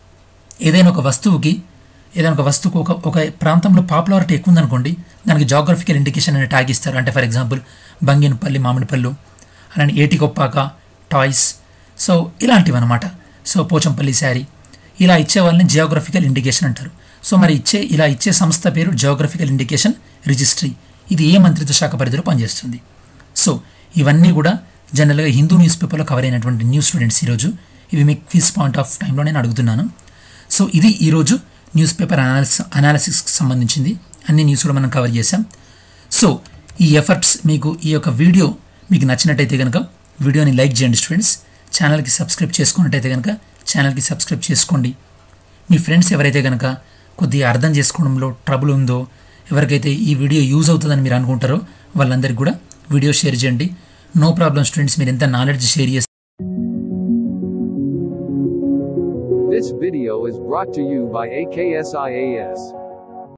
ఏదైనా ఒక వస్తువుకి ఏదైనా ఒక వస్తువుకు ఒక ఒక ప్రాంతంలో పాపులారిటీ ఎక్కువ ఉందనుకోండి దానికి జాగ్రఫికల్ ఇండికేషన్ అనే ట్యాగ్ ఇస్తారు అంటే ఫర్ ఎగ్జాంపుల్ బంగినపల్లి మామిడిపల్లు అలానే ఏటికొప్పాక టాయ్స్ సో ఇలాంటివి అనమాట సో పోచంపల్లి శారీ ఇలా ఇచ్చే వాళ్ళని జియోగ్రఫికల్ ఇండికేషన్ అంటారు సో మరి ఇచ్చే ఇలా ఇచ్చే సంస్థ పేరు జియోగ్రఫికల్ ఇండికేషన్ రిజిస్ట్రీ ఇది ఏ మంత్రిత్వ శాఖ పరిధిలో పనిచేస్తుంది సో ఇవన్నీ కూడా జనరల్గా హిందూ న్యూస్ పేపర్లో కవర్ అయినటువంటి న్యూస్ స్టూడెంట్స్ ఈరోజు ఇవి మీకు క్విజ్ పాయింట్ ఆఫ్ టైంలో నేను అడుగుతున్నాను సో ఇది ఈరోజు న్యూస్ పేపర్ అనాలిసిస్ అనాలిసిస్కి సంబంధించింది అన్ని న్యూస్ కూడా మనం కవర్ చేసాం సో ఈ ఎఫర్ట్స్ మీకు ఈ యొక్క వీడియో మీకు నచ్చినట్టయితే కనుక వీడియోని లైక్ చేయండి స్టూడెంట్స్ ఛానల్కి సబ్స్క్రైబ్ చేసుకున్నట్టయితే కనుక ఛానల్కి సబ్స్క్రైబ్ చేసుకోండి మీ ఫ్రెండ్స్ ఎవరైతే కనుక కొద్దిగా అర్థం చేసుకోవడంలో ట్రబుల్ ఉందో ఎవరికైతే ఈ వీడియో యూజ్ అవుతుందని మీరు అనుకుంటారో వాళ్ళందరికీ కూడా వీడియో షేర్ చేయండి నో ప్రాబ్లం స్టూడెంట్స్ మీరు ఎంత నాలెడ్జ్ షేర్ చేస్తే This video is brought to you by AKSIAS.